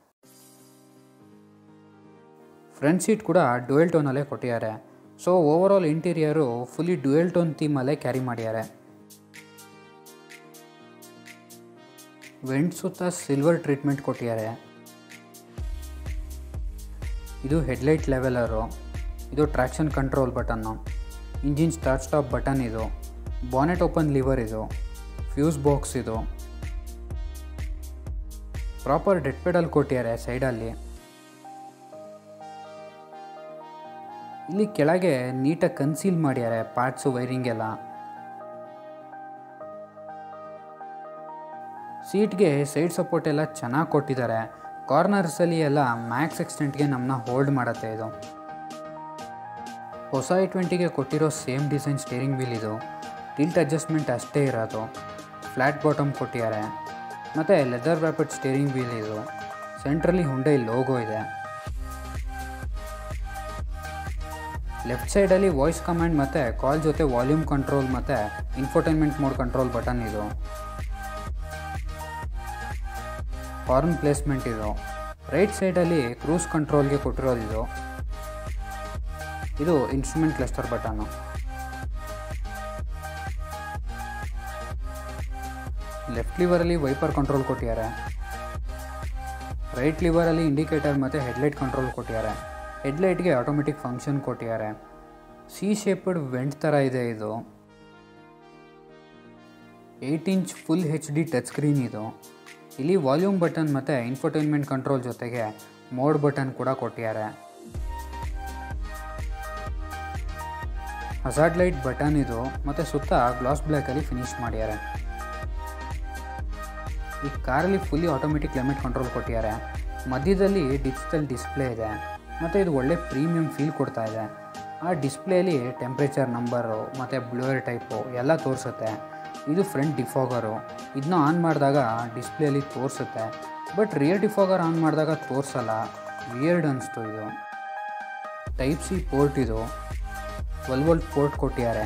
ಫ್ರಂಟ್ ಸೀಟ್ ಕೂಡ ಡುವೆಲ್ ಟೋನಲ್ಲೇ ಕೊಟ್ಟಿದ್ದಾರೆ so overall interior fully dual tone ಥೀಮಲ್ಲೇ carry ಮಾಡಿದ್ದಾರೆ vent ಸುತ್ತ ಸಿಲ್ವರ್ ಟ್ರೀಟ್ಮೆಂಟ್ ಕೊಟ್ಟಿದ್ದಾರೆ ಇದು ಹೆಡ್ಲೈಟ್ ಲೆವೆಲರು ಇದು ಟ್ರ್ಯಾಕ್ಷನ್ ಕಂಟ್ರೋಲ್ ಬಟನ್ನು ಇಂಜಿನ್ ಸ್ಟಾರ್ಟ್ ಸ್ಟಾಪ್ ಬಟನ್ ಇದು ಬಾನೆಟ್ ಓಪನ್ ಲಿವರ್ ಇದು ಫ್ಯೂಸ್ ಬಾಕ್ಸ್ ಇದು ಪ್ರಾಪರ್ ಡೆಡ್ ಪೆಡಲ್ ಕೊಟ್ಟಿದ್ದಾರೆ ಸೈಡಲ್ಲಿ ಇಲ್ಲಿ ಕೆಳಗೆ ನೀಟಾಗಿ ಕನ್ಸೀಲ್ ಮಾಡ್ಯಾರೆ ಪಾರ್ಟ್ಸು ವೈರಿಂಗ್ ಎಲ್ಲ ಸೀಟ್ಗೆ ಸೈಡ್ ಸಪೋರ್ಟ್ ಎಲ್ಲ ಚೆನ್ನಾಗಿ ಕೊಟ್ಟಿದ್ದಾರೆ ಕಾರ್ನರ್ಸಲ್ಲಿ ಎಲ್ಲ ಮ್ಯಾಕ್ಸ್ ಎಕ್ಸ್ಟೆಂಟ್ಗೆ ನಮ್ಮನ್ನ ಹೋಲ್ಡ್ ಮಾಡುತ್ತೆ ಇದು ಹೊಸ ಐ ಟ್ವೆಂಟಿಗೆ ಕೊಟ್ಟಿರೋ ಸೇಮ್ ಡಿಸೈನ್ ಸ್ಟೇರಿಂಗ್ ವೀಲ್ ಇದು ಟಿಲ್ಟ್ ಅಡ್ಜಸ್ಟ್ಮೆಂಟ್ ಅಷ್ಟೇ ಇರೋದು ಫ್ಲ್ಯಾಟ್ ಬಾಟಮ್ ಕೊಟ್ಟಿದ್ದಾರೆ ಮತ್ತು ಲೆದರ್ ವ್ಯಾಪಡ್ ಸ್ಟೇರಿಂಗ್ ವೀಲ್ ಇದು ಸೆಂಟ್ರಲ್ಲಿ ಹುಂಡೈ ಲೋಗೋ ಇದೆ ಲೆಫ್ಟ್ ಸೈಡಲ್ಲಿ ವಾಯ್ಸ್ ಕಮಾಂಡ್ ಮತ್ತು ಕಾಲ್ ಜೊತೆ ವಾಲ್ಯೂಮ್ ಕಂಟ್ರೋಲ್ ಮತ್ತು ಇನ್ಫೋಟೈನ್ಮೆಂಟ್ ಮೋಡ್ ಕಂಟ್ರೋಲ್ ಬಟನ್ ಇದು ಹಾರ್ನ್ ಪ್ಲೇಸ್ಮೆಂಟ್ ಇದು ರೈಟ್ ಸೈಡಲ್ಲಿ ಕ್ರೂಸ್ ಕಂಟ್ರೋಲ್ಗೆ ಕೊಟ್ಟಿರೋದು ಇದು ಇದು ಇನ್ಸ್ಟ್ರೂಮೆಂಟ್ ಕ್ಲಸ್ಟರ್ ಬಟನ್ನು ಲೆಫ್ಟ್ ಲಿವರಲ್ಲಿ ವೈಪರ್ ಕಂಟ್ರೋಲ್ ಕೊಟ್ಟಿದ್ದಾರೆ ರೈಟ್ ಲಿವರಲ್ಲಿ ಇಂಡಿಕೇಟರ್ ಮತ್ತು ಹೆಡ್ಲೈಟ್ ಕಂಟ್ರೋಲ್ ಕೊಟ್ಟಿದ್ದಾರೆ ಹೆಡ್ಲೈಟ್ಗೆ ಆಟೋಮೆಟಿಕ್ ಫಂಕ್ಷನ್ ಕೊಟ್ಟಿದ್ದಾರೆ ಸಿ ಶೇಪ್ಡ್ ವೆಂಟ್ ಥರ ಇದೆ ಇದು eight inch full H D touch screen ಇದು ಇಲ್ಲಿ ವಾಲ್ಯೂಮ್ ಬಟನ್ ಮತ್ತು ಇನ್ಫೋಟೈನ್ಮೆಂಟ್ ಕಂಟ್ರೋಲ್ ಜೊತೆಗೆ ಮೋಡ್ ಬಟನ್ ಕೂಡ ಕೊಟ್ಟಿದ್ದಾರೆ ಹಜಾರ್ಡ್ ಲೈಟ್ ಬಟನ್ ಇದು ಮತ್ತು ಸುತ್ತ ಗ್ಲಾಸ್ ಬ್ಲ್ಯಾಕಲ್ಲಿ ಫಿನಿಶ್ ಮಾಡ್ಯಾರೆ ಈ ಕಾರಲ್ಲಿ ಫುಲ್ಲಿ ಆಟೋಮೆಟಿಕ್ ಕ್ಲೈಮೇಟ್ ಕಂಟ್ರೋಲ್ ಕೊಟ್ಟಿದ್ದಾರೆ ಮಧ್ಯದಲ್ಲಿ ಡಿಜಿಟಲ್ ಡಿಸ್ಪ್ಲೇ ಇದೆ ಮತ್ತು ಇದು ಒಳ್ಳೆ ಪ್ರೀಮಿಯಂ ಫೀಲ್ ಕೊಡ್ತಾ ಇದೆ ಆ ಡಿಸ್ಪ್ಲೇಲಿ ಟೆಂಪ್ರೇಚರ್ ನಂಬರು ಮತ್ತು ಬ್ಲೂಯರ್ ಟೈಪು ಎಲ್ಲ ತೋರಿಸುತ್ತೆ ಇದು ಫ್ರಂಟ್ ಡಿಫಾಗರು ಇದನ್ನ ಆನ್ ಮಾಡಿದಾಗ ಡಿಸ್ಪ್ಲೇಲಿ ತೋರಿಸುತ್ತೆ ಬಟ್ ರಿಯರ್ ಡಿಫಾಗರ್ ಆನ್ ಮಾಡಿದಾಗ ತೋರಿಸಲ್ಲ ವಿಯರ್ಡ್ ಅನಿಸ್ತು ಇದು ಟೈಪ್ ಸಿ ಪೋರ್ಟ್ ಇದು ಟ್ವೆಲ್ ವೋಲ್ಟ್ ಪೋರ್ಟ್ ಕೊಟ್ಟಿದ್ದಾರೆ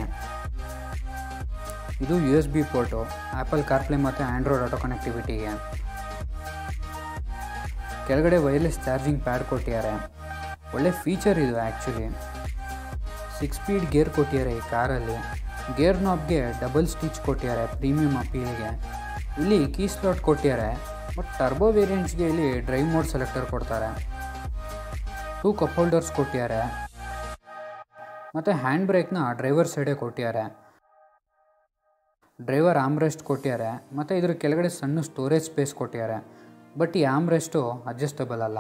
ಇದು U S B port Apple CarPlay ಮತ್ತು ಆ್ಯಂಡ್ರಾಯ್ಡ್ ಆಟೋ ಕನೆಕ್ಟಿವಿಟಿಗೆ ಕೆಳಗಡೆ ವೈರ್ಲೆಸ್ ಚಾರ್ಜಿಂಗ್ ಪ್ಯಾಡ್ ಕೊಟ್ಟಿದ್ದಾರೆ ಒಳ್ಳೆ ಫೀಚರ್ ಇದು ಆ್ಯಕ್ಚುಲಿ ಸಿಕ್ಸ್ ಸ್ಪೀಡ್ ಗೇರ್ ಕೊಟ್ಟಿದ್ದಾರೆ ಈ ಕಾರಲ್ಲಿ ಗೇರ್ ನಾಬ್ಗೆ ಡಬಲ್ ಸ್ಟಿಚ್ ಕೊಟ್ಟಿದ್ದಾರೆ ಪ್ರೀಮಿಯಂ ಅಪೀಲ್ಗೆ ಇಲ್ಲಿ ಕೀ ಸ್ಲಾಟ್ ಕೊಟ್ಟಿದ್ದಾರೆ ಬಟ್ ಟರ್ಬೋ ವೇರಿಯಂಟ್ಸ್ಗೆ ಇಲ್ಲಿ ಡ್ರೈವ್ ಮೋಡ್ ಸೆಲೆಕ್ಟರ್ ಕೊಡ್ತಾರೆ ಟೂ ಕಪ್ ಹೋಲ್ಡರ್ಸ್ ಕೊಟ್ಟಿದ್ದಾರೆ ಮತ್ತು ಹ್ಯಾಂಡ್ ಬ್ರೇಕ್ನ ಡ್ರೈವರ್ ಸೈಡೇ ಕೊಟ್ಟಿದ್ದಾರೆ ಡ್ರೈವರ್ ಆಮ್ರೆಸ್ಟ್ ಕೊಟ್ಟಿದ್ದಾರೆ ಮತ್ತು ಇದ್ರ ಕೆಳಗಡೆ ಸಣ್ಣ ಸ್ಟೋರೇಜ್ ಸ್ಪೇಸ್ ಕೊಟ್ಟಿದ್ದಾರೆ ಬಟ್ ಈ ಆಮ್ರೆಸ್ಟು ಅಡ್ಜಸ್ಟಬಲ್ ಅಲ್ಲ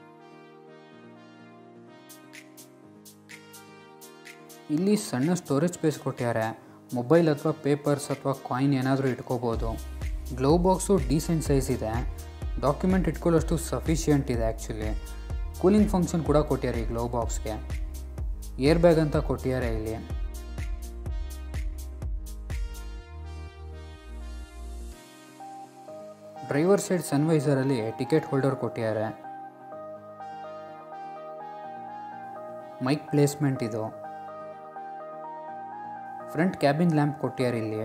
ಇಲ್ಲಿ ಸಣ್ಣ ಸ್ಟೋರೇಜ್ ಸ್ಪೇಸ್ ಕೊಟ್ಟಿದ್ದಾರೆ ಮೊಬೈಲ್ ಅಥವಾ ಪೇಪರ್ಸ್ ಅಥವಾ ಕಾಯಿನ್ ಏನಾದರೂ ಇಟ್ಕೋಬೋದು ಗ್ಲೋ ಬಾಕ್ಸು ಡೀಸೆಂಟ್ ಸೈಜ್ ಇದೆ ಡಾಕ್ಯುಮೆಂಟ್ ಇಟ್ಕೊಳ್ಳೋಷ್ಟು ಸಫಿಷಿಯೆಂಟ್ ಇದೆ ಆ್ಯಕ್ಚುಲಿ ಕೂಲಿಂಗ್ ಫಂಕ್ಷನ್ ಕೂಡ ಕೊಟ್ಟಿದ್ದಾರೆ ಈ ಗ್ಲೋ ಬಾಕ್ಸ್ಗೆ ಏರ್ ಬ್ಯಾಗ್ ಅಂತ ಕೊಟ್ಟಿದ್ದಾರೆ ಇಲ್ಲಿ ಡ್ರೈವರ್ ಸೈಡ್ ಸನ್ವೈಸರಲ್ಲಿ ಟಿಕೆಟ್ ಹೋಲ್ಡರ್ ಕೊಟ್ಟಿದ್ದಾರೆ ಮೈಕ್ ಪ್ಲೇಸ್ಮೆಂಟ್ ಇದು ಫ್ರಂಟ್ ಕ್ಯಾಬಿನ್ ಲ್ಯಾಂಪ್ ಕೊಟ್ಟಿದ್ದಾರೆ ಇಲ್ಲಿ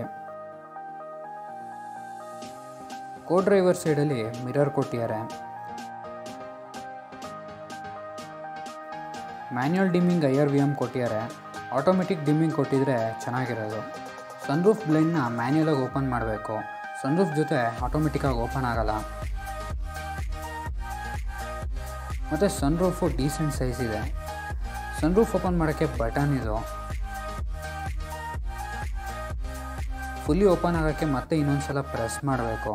ಕೋ ಡ್ರೈವರ್ ಸೈಡಲ್ಲಿ ಮಿರರ್ ಕೊಟ್ಟಿದ್ದಾರೆ manual dimming I R V M ಕೊಟ್ಟಿದ್ದಾರೆ ಆಟೋಮೆಟಿಕ್ ಡಿಮ್ಮಿಂಗ್ ಕೊಟ್ಟಿದ್ರೆ ಚೆನ್ನಾಗಿರೋದು ಸನ್ರೂಫ್ ಬ್ಲೈಂಡ್ನ ಮ್ಯಾನ್ಯುಯಲಾಗಿ ಓಪನ್ ಮಾಡಬೇಕು ಸನ್ರೂಫ್ ಜೊತೆ ಆಟೋಮೆಟಿಕ್ಕಾಗಿ ಓಪನ್ ಆಗಲ್ಲ ಮತ್ತು ಸನ್ರೂಫು ಡೀಸೆಂಟ್ ಸೈಜ್ ಇದೆ ಸನ್ರೂಫ್ ಓಪನ್ ಮಾಡೋಕ್ಕೆ ಬಟನ್ ಇದು ಫುಲ್ಲಿ ಓಪನ್ ಆಗೋಕ್ಕೆ ಮತ್ತೆ ಇನ್ನೊಂದ್ಸಲ ಪ್ರೆಸ್ ಮಾಡಬೇಕು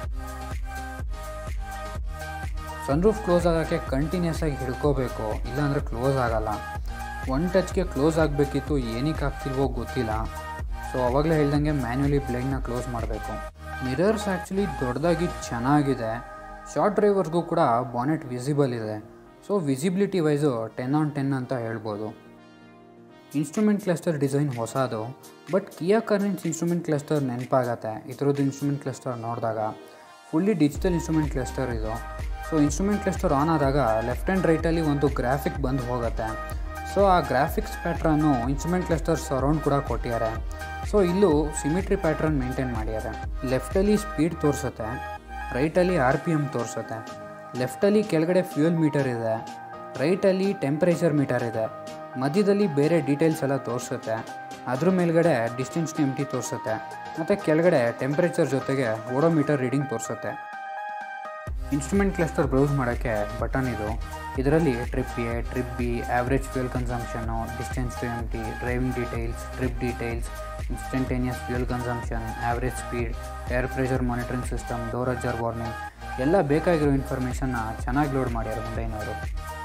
ಸನ್ರೂಫ್ ಕ್ಲೋಸ್ ಆಗೋಕ್ಕೆ ಕಂಟಿನ್ಯೂಸ್ ಆಗಿ ಹಿಡ್ಕೋಬೇಕು ಇಲ್ಲಾಂದರೆ ಕ್ಲೋಸ್ ಆಗಲ್ಲ ಒನ್ ಟಚ್ಗೆ ಕ್ಲೋಸ್ ಆಗಬೇಕಿತ್ತು ಏನಕ್ಕೆ ಆಗ್ತಿಲ್ವೋ ಗೊತ್ತಿಲ್ಲ ಸೊ ಅವಾಗಲೇ ಹೇಳ್ದಂಗೆ ಮ್ಯಾನ್ಯುಲಿ ಬ್ಲೈಂಡ್ನ ಕ್ಲೋಸ್ ಮಾಡಬೇಕು ಮಿರರ್ಸ್ ಆ್ಯಕ್ಚುಲಿ ದೊಡ್ಡದಾಗಿ ಚೆನ್ನಾಗಿದೆ ಶಾರ್ಟ್ ಡ್ರೈವರ್ಸ್ಗೂ ಕೂಡ ಬಾನೆಟ್ ವಿಸಿಬಲ್ ಇದೆ so visibility wise ten on ten ಅಂತ ಹೇಳ್ಬೋದು ಇನ್ಸ್ಟ್ರೂಮೆಂಟ್ ಕ್ಲಸ್ಟರ್ ಡಿಸೈನ್ ಹೊಸದು but Kia Carens instrument cluster ನೆನಪಾಗತ್ತೆ ಇದರದ್ದು ಇನ್ಸ್ಟ್ರೂಮೆಂಟ್ ಕ್ಲಸ್ಟರ್ ನೋಡಿದಾಗ ಫುಲ್ಲಿ ಡಿಜಿಟಲ್ ಇನ್ಸ್ಟ್ರೂಮೆಂಟ್ ಕ್ಲಸ್ಟರ್ ಇದು ಸೊ ಇನ್ಸ್ಟ್ರೂಮೆಂಟ್ ಕ್ಲಸ್ಟರ್ ಆನ್ ಆದಾಗ ಲೆಫ್ಟ್ ಆ್ಯಂಡ್ ರೈಟಲ್ಲಿ ಒಂದು ಗ್ರಾಫಿಕ್ ಬಂದು ಹೋಗುತ್ತೆ ಸೊ ಆ ಗ್ರಾಫಿಕ್ಸ್ ಪ್ಯಾಟ್ರನ್ನು ಇನ್ಸ್ಟ್ರೂಮೆಂಟ್ ಕ್ಲಸ್ಟರ್ ಸರೌಂಡ್ ಕೂಡ ಕೊಟ್ಟಿದ್ದಾರೆ ಸೊ ಇಲ್ಲೂ ಸಿಮಿಟ್ರಿ ಪ್ಯಾಟ್ರನ್ ಮೇಂಟೈನ್ ಮಾಡಿದ್ದಾರೆ ಲೆಫ್ಟಲ್ಲಿ ಸ್ಪೀಡ್ ತೋರಿಸುತ್ತೆ ರೈಟಲ್ಲಿ ಆರ್ ಪಿ ಎಮ್ ತೋರಿಸುತ್ತೆ ಲೆಫ್ಟಲ್ಲಿ ಕೆಳಗಡೆ ಫ್ಯೂಯಲ್ ಮೀಟರ್ ಇದೆ ರೈಟಲ್ಲಿ ಟೆಂಪ್ರೇಚರ್ ಮೀಟರ್ ಇದೆ ಮಧ್ಯದಲ್ಲಿ ಬೇರೆ ಡೀಟೇಲ್ಸ್ ಎಲ್ಲ ತೋರಿಸುತ್ತೆ ಅದ್ರ ಮೇಲ್ಗಡೆ ಡಿಸ್ಟೆನ್ಸ್ ಎಮ್ ಟಿ ತೋರಿಸುತ್ತೆ ಮತ್ತು ಕೆಳಗಡೆ ಟೆಂಪ್ರೇಚರ್ ಜೊತೆಗೆ ಓಡೋಮೀಟರ್ ರೀಡಿಂಗ್ ತೋರಿಸುತ್ತೆ ಇನ್ಸ್ಟ್ರೂಮೆಂಟ್ ಕ್ಲಸ್ಟರ್ ಬ್ರೌಸ್ ಮಾಡೋಕ್ಕೆ ಬಟನ್ ಇದು ಇದರಲ್ಲಿ trip A trip B average fuel ಕನ್ಸಂಪ್ಷನ್ನು distance to empty driving details trip details instantaneous fuel consumption average speed air pressure monitoring system door ajar warning ಎಲ್ಲ ಬೇಕಾಗಿರೋ ಇನ್ಫಾರ್ಮೇಷನ್ನ ಚೆನ್ನಾಗಿ load ಮಾಡ್ಯಾರ ಮುಂಡೈನವರು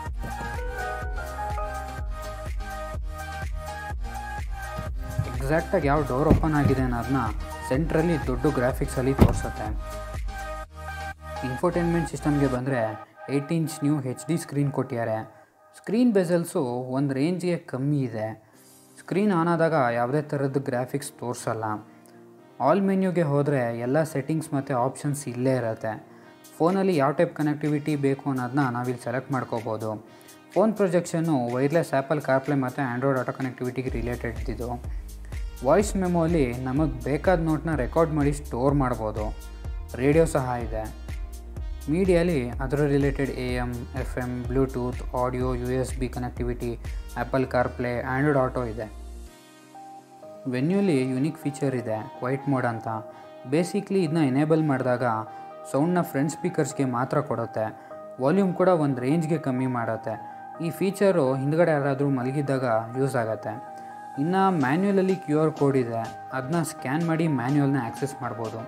ಎಕ್ಸಾಕ್ಟಾಗಿ ಯಾವ door open ಆಗಿದೆ ಅನ್ನೋದನ್ನ ಸೆಂಟ್ರಲ್ಲಿ ದೊಡ್ಡ ಗ್ರಾಫಿಕ್ಸಲ್ಲಿ ತೋರಿಸುತ್ತೆ ಇನ್ಫೋಟೈನ್ಮೆಂಟ್ ಸಿಸ್ಟಮ್ಗೆ ಬಂದರೆ eight inch new H D screen ಕೊಟ್ಟಿದ್ದಾರೆ ಸ್ಕ್ರೀನ್ ಬೆಸಲ್ಸು ಒಂದು ರೇಂಜ್ಗೆ ಕಮ್ಮಿ ಇದೆ ಸ್ಕ್ರೀನ್ ಆನ್ ಆದಾಗ ಯಾವುದೇ ಥರದ್ದು ಗ್ರಾಫಿಕ್ಸ್ ತೋರಿಸಲ್ಲ ಆಲ್ ಮೆನ್ಯೂಗೆ ಹೋದರೆ ಎಲ್ಲ ಸೆಟ್ಟಿಂಗ್ಸ್ ಮತ್ತು ಆಪ್ಷನ್ಸ್ ಇಲ್ಲೇ ಇರುತ್ತೆ ಫೋನಲ್ಲಿ ಯಾವ ಟೈಪ್ ಕನೆಕ್ಟಿವಿಟಿ ಬೇಕು ಅನ್ನೋದನ್ನ ನಾವಿಲ್ಲಿ ಸೆಲೆಕ್ಟ್ ಮಾಡ್ಕೋಬೋದು ಫೋನ್ ಪ್ರೊಜೆಕ್ಷನ್ನು ವೈರ್ಲೆಸ್ ಆ್ಯಪಲ್ ಕಾರ್ಪ್ಲೇ ಮತ್ತು ಆ್ಯಂಡ್ರಾಯ್ಡ್ ಆಟೋ ಕನೆಕ್ಟಿವಿಟಿಗೆ ರಿಲೇಟೆಡ್ ಇದ್ದು ವಾಯ್ಸ್ ಮೆಮೊಲಿ ನಮಗೆ ಬೇಕಾದ ನೋಟ್ನ ರೆಕಾರ್ಡ್ ಮಾಡಿ ಸ್ಟೋರ್ ಮಾಡ್ಬೋದು ರೇಡಿಯೋ ಸಹ ಇದೆ ಮೀಡಿಯಲ್ಲಿ ಅದರ related A M F M Bluetooth audio U S B connectivity Apple CarPlay Android Auto ಇದೆ ವೆನ್ಯೂಲಿ ಯುನಿಕ್ ಫೀಚರ್ ಇದೆ ವೈಟ್ ಮೋಡ್ ಅಂತ ಬೇಸಿಕ್ಲಿ ಇದನ್ನ ಎನೇಬಲ್ ಮಾಡಿದಾಗ ಸೌಂಡ್ನ ಫ್ರಂಟ್ ಸ್ಪೀಕರ್ಸ್ಗೆ ಮಾತ್ರ ಕೊಡುತ್ತೆ ವಾಲ್ಯೂಮ್ ಕೂಡ ಒಂದು ರೇಂಜ್ಗೆ ಕಮ್ಮಿ ಮಾಡುತ್ತೆ ಈ ಫೀಚರು ಹಿಂದ್ಗಡೆ ಯಾರಾದರೂ ಮಲಗಿದ್ದಾಗ ಯೂಸ್ ಆಗುತ್ತೆ ಇನ್ನು ಮ್ಯಾನ್ಯುಯಲಲ್ಲಿ ಕ್ಯೂ ಆರ್ ಕೋಡ್ ಇದೆ ಅದನ್ನ ಸ್ಕ್ಯಾನ್ ಮಾಡಿ ಮ್ಯಾನ್ಯುಯಲ್ನ ಆ್ಯಕ್ಸೆಸ್ ಮಾಡ್ಬೋದು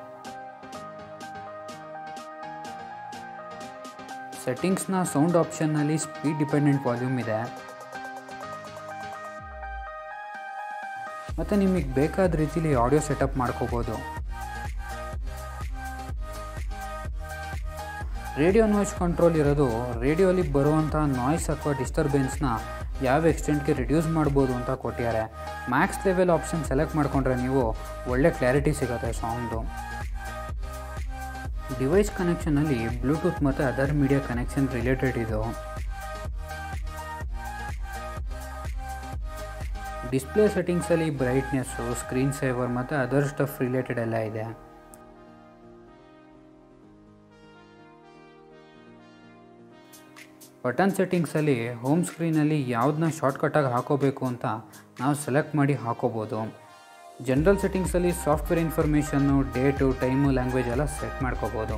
ಸೆಟ್ಟಿಂಗ್ಸ್ನ ಸೌಂಡ್ ಆಪ್ಷನ್ನಲ್ಲಿ ಸ್ಪೀಡ್ ಡಿಪೆಂಡೆಂಟ್ ವಾಲ್ಯೂಮ್ ಇದೆ ಮತ್ತು ನಿಮಗೆ ಬೇಕಾದ ರೀತಿಲಿ ಆಡಿಯೋ ಸೆಟಪ್ ಮಾಡ್ಕೋಬೋದು ರೇಡಿಯೋ ನಾಯ್ಸ್ ಕಂಟ್ರೋಲ್ ಇರೋದು ರೇಡಿಯೋಲಿ ಬರುವಂಥ ನಾಯ್ಸ್ ಅಥವಾ ಡಿಸ್ಟರ್ಬೆನ್ಸ್ನ ಯಾವ ಎಕ್ಸ್ಟೆಂಟ್ಗೆ ರಿಡ್ಯೂಸ್ ಮಾಡ್ಬೋದು ಅಂತ ಕೊಟ್ಟಿದ್ದಾರೆ ಮ್ಯಾಕ್ಸ್ ಲೆವೆಲ್ ಆಪ್ಷನ್ ಸೆಲೆಕ್ಟ್ ಮಾಡಿಕೊಂಡ್ರೆ ನೀವು ಒಳ್ಳೆ ಕ್ಲಾರಿಟಿ ಸಿಗುತ್ತೆ ಸೌಂಡು ಡಿವೈಸ್ ಕನೆಕ್ಷನಲ್ಲಿ ಬ್ಲೂಟೂತ್ ಮತ್ತು ಅದರ್ ಮೀಡಿಯಾ ಕನೆಕ್ಷನ್ ರಿಲೇಟೆಡ್ ಇದು ಡಿಸ್ಪ್ಲೇ ಸೆಟ್ಟಿಂಗ್ಸಲ್ಲಿ ಬ್ರೈಟ್ನೆಸ್ಸು ಸ್ಕ್ರೀನ್ ಸೇವರ್ ಮತ್ತು ಅದರ್ ಸ್ಟಫ್ ರಿಲೇಟೆಡ್ ಎಲ್ಲ ಇದೆ ಬಟನ್ ಸೆಟ್ಟಿಂಗ್ಸಲ್ಲಿ ಹೋಮ್ ಸ್ಕ್ರೀನಲ್ಲಿ ಯಾವುದನ್ನ ಶಾರ್ಟ್ಕಟಾಗಿ ಹಾಕೋಬೇಕು ಅಂತ ನಾವು ಸೆಲೆಕ್ಟ್ ಮಾಡಿ ಹಾಕೋಬೋದು ಜನರಲ್ ಸೆಟ್ಟಿಂಗ್ಸಲ್ಲಿ ಸಾಫ್ಟ್ವೇರ್ ಇನ್ಫಾರ್ಮೇಷನ್ನು ಡೇಟು ಟೈಮು ಲ್ಯಾಂಗ್ವೇಜ್ ಎಲ್ಲ ಸೆಟ್ ಮಾಡ್ಕೋಬೋದು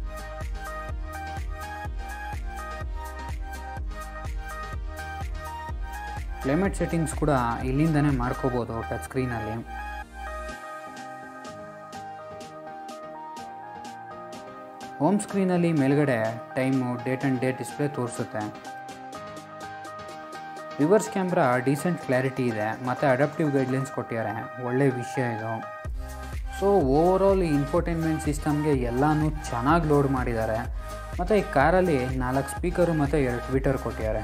ಕ್ಲೈಮೇಟ್ ಸೆಟ್ಟಿಂಗ್ಸ್ ಕೂಡ ಇಲ್ಲಿಂದನೇ ಮಾಡ್ಕೋಬೋದು ಟಚ್ ಸ್ಕ್ರೀನಲ್ಲಿ ಹೋಮ್ ಸ್ಕ್ರೀನಲ್ಲಿ ಮೇಲ್ಗಡೆ time date and date display ತೋರಿಸುತ್ತೆ ರಿವರ್ಸ್ ಕ್ಯಾಮ್ರಾ ಡೀಸೆಂಟ್ ಕ್ಲಾರಿಟಿ ಇದೆ ಮತ್ತು ಅಡಾಪ್ಟಿವ್ ಗೈಡ್ಲೈನ್ಸ್ ಕೊಟ್ಟಿದ್ದಾರೆ ಒಳ್ಳೆ ವಿಷಯ ಇದು ಸೊ ಓವರಾಲ್ ಈ ಇನ್ಫೋಟೈನ್ಮೆಂಟ್ ಸಿಸ್ಟಮ್ಗೆ ಎಲ್ಲನೂ ಚೆನ್ನಾಗಿ ಲೋಡ್ ಮಾಡಿದ್ದಾರೆ ಮತ್ತು ಈ ಕಾರಲ್ಲಿ ನಾಲ್ಕು ಸ್ಪೀಕರು ಮತ್ತು ಎರಡು ಟ್ವಿಟರ್ ಕೊಟ್ಟಿದ್ದಾರೆ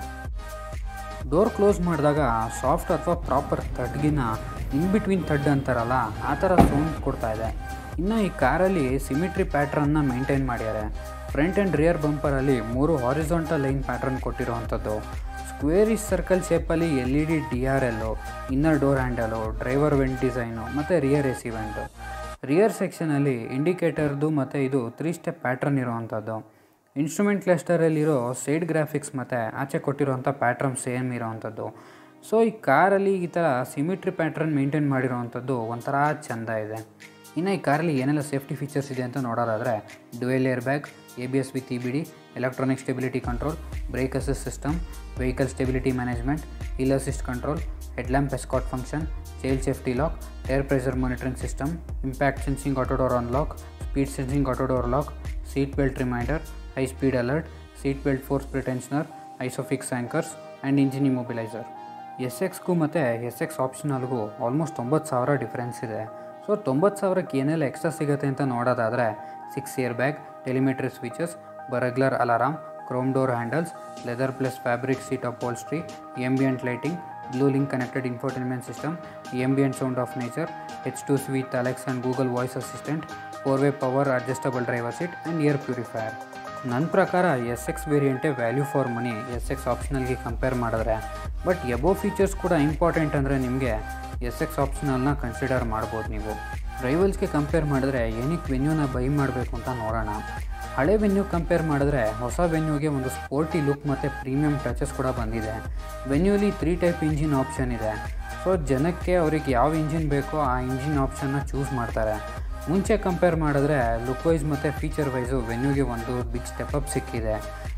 ಡೋರ್ ಕ್ಲೋಸ್ ಮಾಡಿದಾಗ ಸಾಫ್ಟ್ ಅಥವಾ ಪ್ರಾಪರ್ ಥಡ್ಗಿನ ಇನ್ ಬಿಟ್ವೀನ್ ಥಡ್ ಅಂತಾರಲ್ಲ ಆ ಥರ ಸೌಂಡ್ ಕೊಡ್ತಾ ಇದೆ ಇನ್ನು ಈ ಕಾರಲ್ಲಿ ಸಿಮಿಟ್ರಿ ಪ್ಯಾಟ್ರನ್ನ ಮೇಂಟೈನ್ ಮಾಡ್ಯಾರೆ ಫ್ರಂಟ್ ಆ್ಯಂಡ್ ರಿಯರ್ ಬಂಪರಲ್ಲಿ ಮೂರು ಹಾರಿಜಾಂಟಲ್ ಲೈನ್ ಪ್ಯಾಟ್ರನ್ ಕೊಟ್ಟಿರೋವಂಥದ್ದು ಸ್ಕ್ವೇರಿಶ್ ಸರ್ಕಲ್ ಶೇಪಲ್ಲಿ L E D D R L inner door handle driver vent design ಮತ್ತು rear A C vent rear ಸೆಕ್ಷನಲ್ಲಿ ಇಂಡಿಕೇಟರ್ದು ಮತ್ತು ಇದು ತ್ರೀ ಸ್ಟೆಪ್ ಪ್ಯಾಟ್ರನ್ ಇರೋವಂಥದ್ದು ಇನ್ಸ್ಟ್ರೂಮೆಂಟ್ ಕ್ಲಸ್ಟರಲ್ಲಿರೋ ಸೈಡ್ ಗ್ರಾಫಿಕ್ಸ್ ಮತ್ತು ಆಚೆ ಕೊಟ್ಟಿರೋವಂಥ ಪ್ಯಾಟ್ರನ್ ಸೇಮ್ ಇರೋವಂಥದ್ದು ಸೊ ಈ ಕಾರಲ್ಲಿ ಈ ಥರ ಸಿಮಿಟ್ರಿ ಪ್ಯಾಟ್ರನ್ ಮೇಂಟೈನ್ ಮಾಡಿರೋವಂಥದ್ದು ಒಂಥರ ಚೆಂದ ಇದೆ ಇನ್ನು ಈ ಕಾರಲ್ಲಿ ಏನೆಲ್ಲ ಸೇಫ್ಟಿ ಫೀಚರ್ಸ್ ಇದೆ ಅಂತ ನೋಡೋದಾದರೆ dual air bag A B S with E B D electronic stability control brake assist system vehicle stability management hill assist control headlamp escort function child safety lock air pressure monitoring system impact sensing auto door unlock speed sensing auto door lock seat belt reminder high speed alert seat belt force pretensioner ISOFIX anchors and engine immobiliser S ಎಕ್ಸ್ಗೂ ಮತ್ತು S X ಆಪ್ಷನಲ್ಗೂ almost ತೊಂಬತ್ತು ಸಾವಿರ difference ಇದೆ so ತೊಂಬತ್ತು ಸಾವಿರಕ್ಕೆ ಏನೆಲ್ಲ extra ಸಿಗುತ್ತೆ ಅಂತ ನೋಡೋದಾದರೆ six air bag telemetry switches regular alarm chrome door handles leather plus fabric seat upholstery ambient lighting blue link connected infotainment system ambient sound of nature H two sweet Alex and Google voice assistant four way power adjustable driver seat and air purifier ನನ್ನ ಪ್ರಕಾರ S X ವೇರಿಯಂಟೇ value for money S X ಆಪ್ಷನಲ್ಗೆ compare ಮಾಡಿದ್ರೆ but above features ಕೂಡ important ಅಂದರೆ ನಿಮಗೆ S X ಆಪ್ಷನಲ್ನ consider ಮಾಡ್ಬೋದು ನೀವು ರೈವಲ್ಸ್ಗೆ ಕಂಪೇರ್ ಮಾಡಿದ್ರೆ ಏನಕ್ಕೆ ವೆನ್ಯೂನ ಬೈ ಮಾಡಬೇಕು ಅಂತ ನೋಡೋಣ ಹಳೆ ವೆನ್ಯೂ ಕಂಪೇರ್ ಮಾಡಿದ್ರೆ ಹೊಸ ವೆನ್ಯೂಗೆ ಒಂದು ಸ್ಪೋರ್ಟಿ ಲುಕ್ ಮತ್ತು ಪ್ರೀಮಿಯಂ ಟಚಸ್ ಕೂಡ ಬಂದಿದೆ ವೆನ್ಯೂಲಿ ತ್ರೀ ಟೈಪ್ ಇಂಜಿನ್ ಆಪ್ಷನ್ ಇದೆ ಸೊ ಜನಕ್ಕೆ ಅವ್ರಿಗೆ ಯಾವ ಇಂಜಿನ್ ಬೇಕೋ ಆ ಇಂಜಿನ್ ಆಪ್ಷನ್ನ ಚೂಸ್ ಮಾಡ್ತಾರೆ ಮುಂಚೆ ಕಂಪೇರ್ ಮಾಡಿದ್ರೆ ಲುಕ್ ವೈಸ್ ಮತ್ತು ಫೀಚರ್ ವೈಸು ವೆನ್ಯೂಗೆ ಒಂದು ಬಿಗ್ ಸ್ಟೆಪ್ ಅಪ್ ಸಿಕ್ಕಿದೆ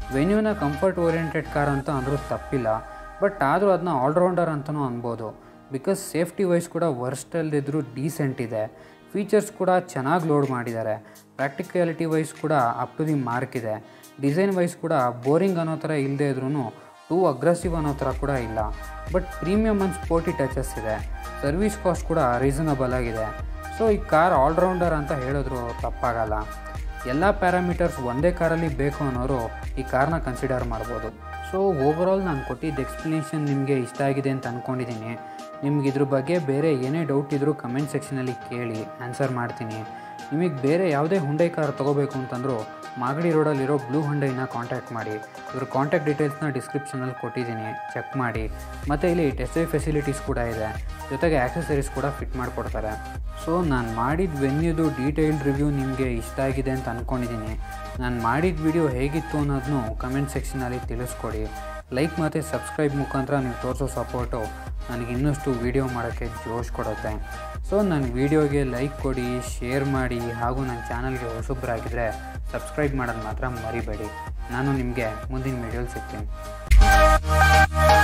ವೆನ್ಯೂನ ಕಂಫರ್ಟ್ ಓರಿಯೆಂಟೆಡ್ ಕಾರ್ ಅಂತ ಅಂದರೂ ತಪ್ಪಿಲ್ಲ ಬಟ್ ಆದರೂ ಅದನ್ನ ಆಲ್ರೌಂಡರ್ ಅಂತಲೂ ಅನ್ಬೋದು ಬಿಕಾಸ್ ಸೇಫ್ಟಿ ವೈಸ್ ಕೂಡ ವರ್ಸ್ಟಲ್ದಿದ್ರೂ ಡೀಸೆಂಟ್ ಇದೆ ಫೀಚರ್ಸ್ ಕೂಡ ಚೆನ್ನಾಗಿ ಲೋಡ್ ಮಾಡಿದ್ದಾರೆ ಪ್ರಾಕ್ಟಿಕ್ಯಾಲಿಟಿ ವೈಸ್ ಕೂಡ ಅಪ್ ಟು ದಿ ಮಾರ್ಕ್ ಇದೆ ಡಿಸೈನ್ ವೈಸ್ ಕೂಡ ಬೋರಿಂಗ್ ಅನ್ನೋ ಥರ ಇಲ್ಲದೆ ಇದ್ರೂ ಟೂ ಅಗ್ರೆಸಿವ್ ಅನ್ನೋ ಥರ ಕೂಡ ಇಲ್ಲ but premium and sporty touches ಇದೆ ಸರ್ವಿಸ್ ಕಾಸ್ಟ್ ಕೂಡ ರೀಸನಬಲ್ ಆಗಿದೆ ಸೊ ಈ ಕಾರ್ ಆಲ್ರೌಂಡರ್ ಅಂತ ಹೇಳಿದ್ರು ತಪ್ಪಾಗಲ್ಲ ಎಲ್ಲ ಪ್ಯಾರಾಮೀಟರ್ಸ್ ಒಂದೇ ಕಾರಲ್ಲಿ ಬೇಕು ಅನ್ನೋರು ಈ ಕಾರ್ನ ಕನ್ಸಿಡರ್ ಮಾಡ್ಬೋದು ಸೊ ಓವರಾಲ್ ನಾನು ಕೊಟ್ಟಿದ್ದ ಎಕ್ಸ್ಪ್ಲನೇಷನ್ ನಿಮಗೆ ಇಷ್ಟ ಆಗಿದೆ ಅಂತ ಅಂದ್ಕೊಂಡಿದ್ದೀನಿ ನಿಮ್ಗೆ ಇದ್ರ ಬಗ್ಗೆ ಬೇರೆ ಏನೇ ಡೌಟ್ ಇದ್ದರೂ ಕಮೆಂಟ್ ಸೆಕ್ಷನಲ್ಲಿ ಕೇಳಿ ಆನ್ಸರ್ ಮಾಡ್ತೀನಿ ನಿಮಗೆ ಬೇರೆ ಯಾವುದೇ ಹುಂಡೈ ಕಾರ್ ತೊಗೋಬೇಕು ಅಂತಂದರೂ ಮಾಗಡಿ ರೋಡಲ್ಲಿರೋ ಬ್ಲೂ ಹುಂಡೈನ ಕಾಂಟ್ಯಾಕ್ಟ್ ಮಾಡಿ ಇವ್ರ ಕಾಂಟ್ಯಾಕ್ಟ್ ಡೀಟೇಲ್ಸ್ನ ಡಿಸ್ಕ್ರಿಪ್ಷನಲ್ಲಿ ಕೊಟ್ಟಿದ್ದೀನಿ ಚೆಕ್ ಮಾಡಿ ಮತ್ತು ಇಲ್ಲಿ ಟೆಸ್ಟ್ ಡ್ರೈವ್ ಫೆಸಿಲಿಟೀಸ್ ಕೂಡ ಇದೆ ಜೊತೆಗೆ ಆಕ್ಸೆಸರೀಸ್ ಕೂಡ ಫಿಟ್ ಮಾಡಿಕೊಡ್ತಾರೆ ಸೊ ನಾನು ಮಾಡಿದ ವೆನ್ಯೂದು ಡೀಟೇಲ್ಡ್ ರಿವ್ಯೂ ನಿಮಗೆ ಇಷ್ಟ ಆಗಿದೆ ಅಂತ ಅಂದ್ಕೊಂಡಿದ್ದೀನಿ ನಾನು ಮಾಡಿದ ವಿಡಿಯೋ ಹೇಗಿತ್ತು ಅನ್ನೋದನ್ನು ಕಮೆಂಟ್ ಸೆಕ್ಷನಲ್ಲಿ ತಿಳಿಸ್ಕೊಡಿ ಲೈಕ್ ಮತ್ತು ಸಬ್ಸ್ಕ್ರೈಬ್ ಮುಖಾಂತರ ನೀವು ತೋರಿಸೋ ಸಪೋರ್ಟು ನನಗೆ ಇನ್ನಷ್ಟು ವೀಡಿಯೋ ಮಾಡೋಕ್ಕೆ ಜೋಶ್ ಕೊಡುತ್ತೆ ಸೊ ನನ್ನ ವೀಡಿಯೋಗೆ ಲೈಕ್ ಕೊಡಿ ಶೇರ್ ಮಾಡಿ ಹಾಗೂ ನನ್ನ ಚಾನಲ್ಗೆ ಹೊಸಬ್ರಾಗಿದ್ದರೆ ಸಬ್ಸ್ಕ್ರೈಬ್ ಮಾಡೋದು ಮಾತ್ರ ಮರಿಬೇಡಿ ನಾನು ನಿಮಗೆ ಮುಂದಿನ ವೀಡಿಯೋಲಿ ಸಿಗ್ತೀನಿ